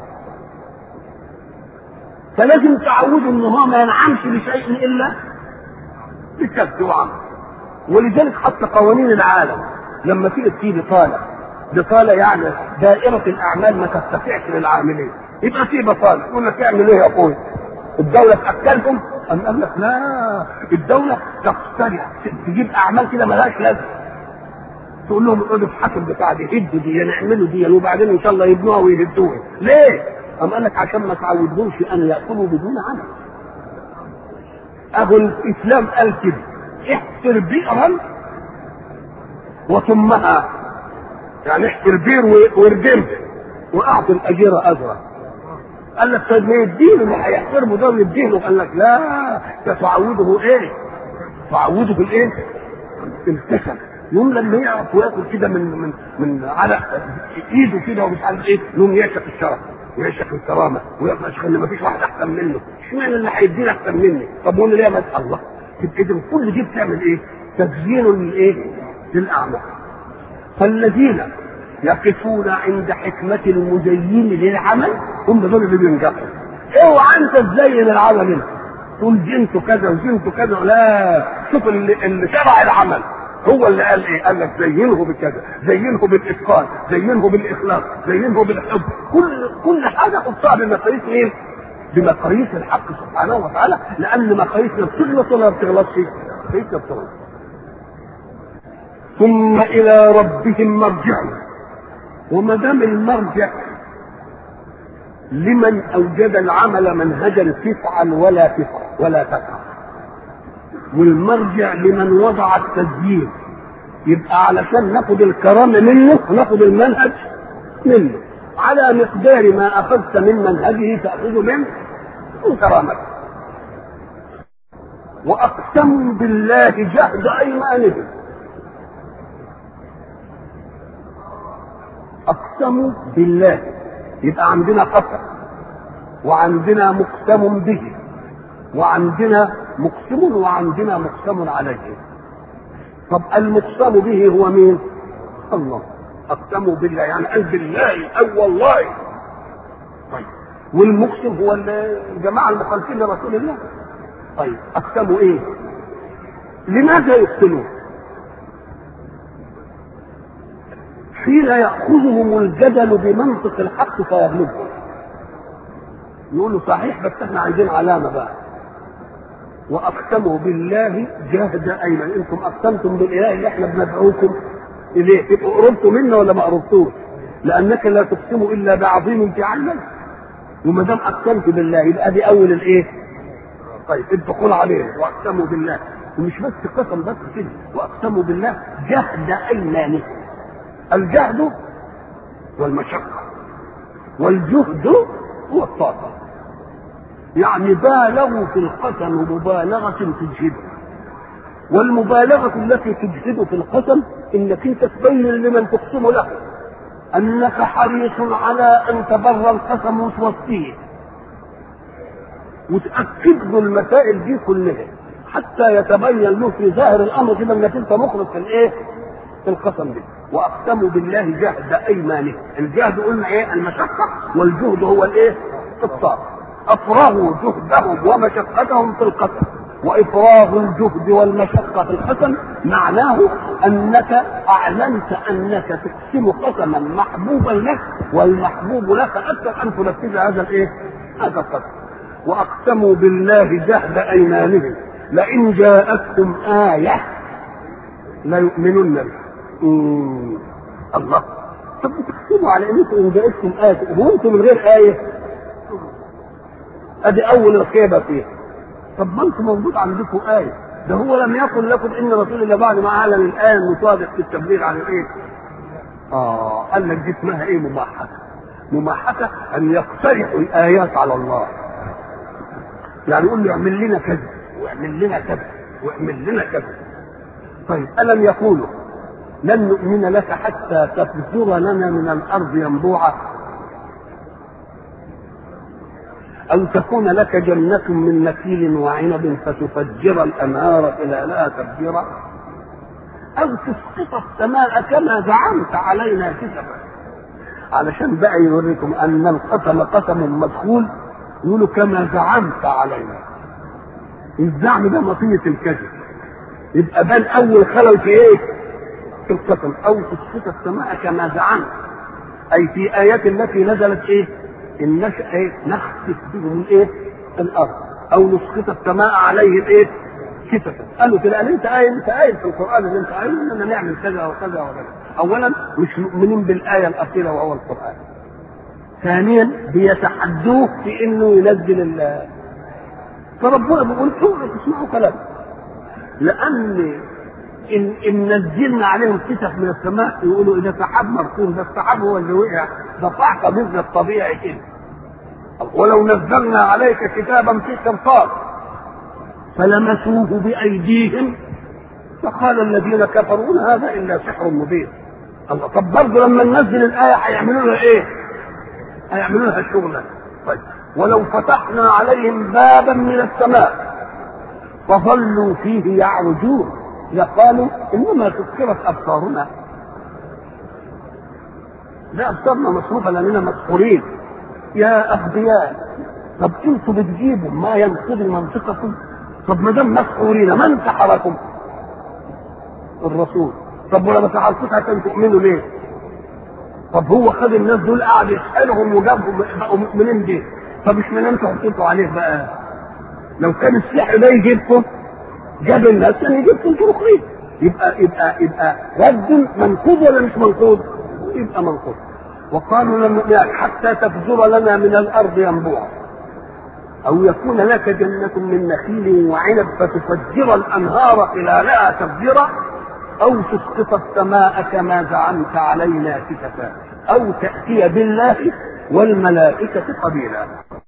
فلازم تعوده إن هو ما ينعمش بشيء إلا بالكسب وعمل. ولذلك حتى قوانين العالم لما تيجي تيجي بطالة بطالة يعني دائرة الأعمال ما تستطيعش للعاملين يبقى في بطالة يقول لك اعمل إيه يا أخوي؟ الدولة تأكلهم أم قال لك لا الدولة تقترح تجيب أعمال كده ملهاش لازمة تقول لهم اقعدوا في حكم بتاع دي هدوا دي نعملوا دي وبعدين إن شاء الله يبنوها ويهدوها ليه؟ أم قال لك عشان ما تعودوش أن يأكلوا بدون عمل أهو الإسلام قال كده احفر بئرا وثمها يعني احفر بئر واردمه واعطي الاجير اجره قال لك طيب ما يديله اللي هيحترمه ده ويديله قال لك لا ده تعوده ايه؟ تعوده بالايه؟ الكسل يوم لما يعرف وياكل كده من من من على ايده كده ومش عارف ايه يوم يعشق الشرف ويعشق الكرامه ويقول ان ما فيش واحد احسن منه اشمعنى اللي هيديني احسن مني طب وانا ليه ما الله تبقى اذا كل دي بتعمل ايه؟ تزيين للايه؟ للاعمال فالذين يقفون عند حكمة المزين للعمل هم دول اللي بينجحوا اوعى انت تزين العمل انت تقول جنته كذا وجنته كذا لا شوف اللي, اللي شرع العمل هو اللي قال ايه؟ قال لك زينه بكذا، زينه بالاتقان، زينه بالاخلاص، زينه بالحب، كل كل حاجه حطها بمقاييس مين؟ بمقاييس الحق سبحانه وتعالى، لان مقاييسنا بتغلط ولا ما بتغلطش؟ مقاييسنا بتغلط. ثم الى ربهم مرجعهم وما دام المرجع لمن اوجد العمل منهجا تفعل ولا تفعل ولا تفعل والمرجع لمن وضع التسجيل يبقى علشان ناخد الكرامه منه ناخد المنهج منه على مقدار ما اخذت من منهجه تاخذ منه من كرامته واقسموا بالله جهد ايمانهم اقسموا بالله يبقى عندنا قسم وعندنا مقسم به وعندنا مقسم وعندنا مقسم عليه طب المقسم به هو مين الله اقسموا بالله يعني قال بالله او والله طيب والمقسم هو الجماعه المخالفين لرسول الله طيب اقسموا ايه لماذا يقتلون حين يأخذهم الجدل بمنطق الحق فيغلبهم يقولوا صحيح بس احنا عايزين علامة بقى وأقسموا بالله جهد أيمن أنتم أقسمتم بالإله اللي احنا بندعوكم إليه تبقوا قربتوا منا ولا ما قربتوش؟ لأنك لا تقسم إلا بعظيم في عينك وما دام اقسمت بالله يبقى دي اول الايه؟ طيب الدخول عليه واقسموا بالله ومش بس قسم بس كده واقسموا بالله جهد ايمانهم الجهد والمشقه والجهد هو الطاقه يعني بالغوا في القسم مبالغه تجهده والمبالغه التي تجهد في القسم انك انت تبين لمن تقسم له انك حريص على ان تبر القسم وتوفيه وتاكد له المسائل دي كلها حتى يتبين له في ظاهر الامر كده انك انت مخلص في الايه؟ في القسم ده واقسموا بالله جهد ايمانه الجهد قلنا ايه؟ المشقه والجهد هو الايه؟ الطاقه افرغوا جهدهم ومشقتهم في القسم وافراغ الجهد والمشقه في القسم معناه انك اعلنت انك تقسم قسما محبوبا لك والمحبوب لك اكثر ان تنفذ هذا الايه؟ هذا القسم واقسموا بالله جهد ايمانهم لئن جاءتكم آية ليؤمنن بها. الله طب بتقسموا على انكم ان جاءتكم آية هو انتم من غير آية؟ ادي اول الخيبة فيها. طب ما انتم موجود عندكم آية ده هو لم يقل لكم ان رسول الله بعد ما اعلن الآية المصادق في التبليغ عن الايه؟ اه قال لك دي اسمها ايه مماحكة مماحكة ان يقترحوا الآيات على الله يعني يقول له اعمل لنا كذا واعمل لنا كذا واعمل لنا كذا طيب ألم يقولوا لن نؤمن لك حتى تفجر لنا من الأرض ينبوعا أو تكون لك جنة من نخيل وعنب فتفجر الأنهار خلالها تفجيرا أو تسقط السماء كما زعمت علينا كسفا علشان بقى يوريكم أن القسم قسم مدخول يقولوا كما زعمت علينا الزعم ده مطية الكذب يبقى بان اول خلل في ايه؟ في القسم او تسقط السماء كما زعمت اي في ايات التي نزلت ايه؟ النش ايه؟ نخسف بهم ايه؟ الارض او نسقط السماء عليهم ايه؟ كسفا قالوا كده قال انت قايل انت قايل في القران اللي انت قايل اننا نعمل كذا وكذا وكذا اولا مش مؤمنين بالايه الاخيره وهو القران ثانيا بيتحدوه في انه ينزل ال فربنا بيقول اوعوا تسمعوا كلام لان ان ان نزلنا عليهم كسف من السماء يقولوا اذا سحاب مركون ده السحاب هو اللي وقع ده صعقه مثل الطبيعي كده ولو نزلنا عليك كتابا في قرطاس فلمسوه بايديهم فقال الذين كفروا إن هذا الا سحر مبين الله طب برضه لما ننزل الايه هيعملوا لها ايه؟ هيعملوا لها شغله طيب ولو فتحنا عليهم بابا من السماء فظلوا فيه يعرجون لقالوا انما سكرت ابصارنا لا ابصارنا مصروفه لاننا مسحورين يا اغبياء طب انتوا بتجيبوا ما ينقضي منطقكم طب ما دام مسحورين من سحركم الرسول طب ولا ما سحركوش عشان تؤمنوا ليه طب هو خد الناس دول قعد يسالهم وجابهم بقوا مؤمنين بيه طب مش من انتوا حطيتوا عليه بقى لو كان السحر ده يجيبكم جاب الناس كان يجيبكم انتوا الاخرين يبقى يبقى يبقى رد منقوض ولا مش منقوض؟ يبقى منقوض وقالوا لم حتى تفجر لنا من الارض ينبوعا او يكون لك جنة من نخيل وعنب فتفجر الانهار خلالها تفجيرا او تسقط السماء كما زعمت علينا كسفا او تاتي بالله والملائكه قبيلا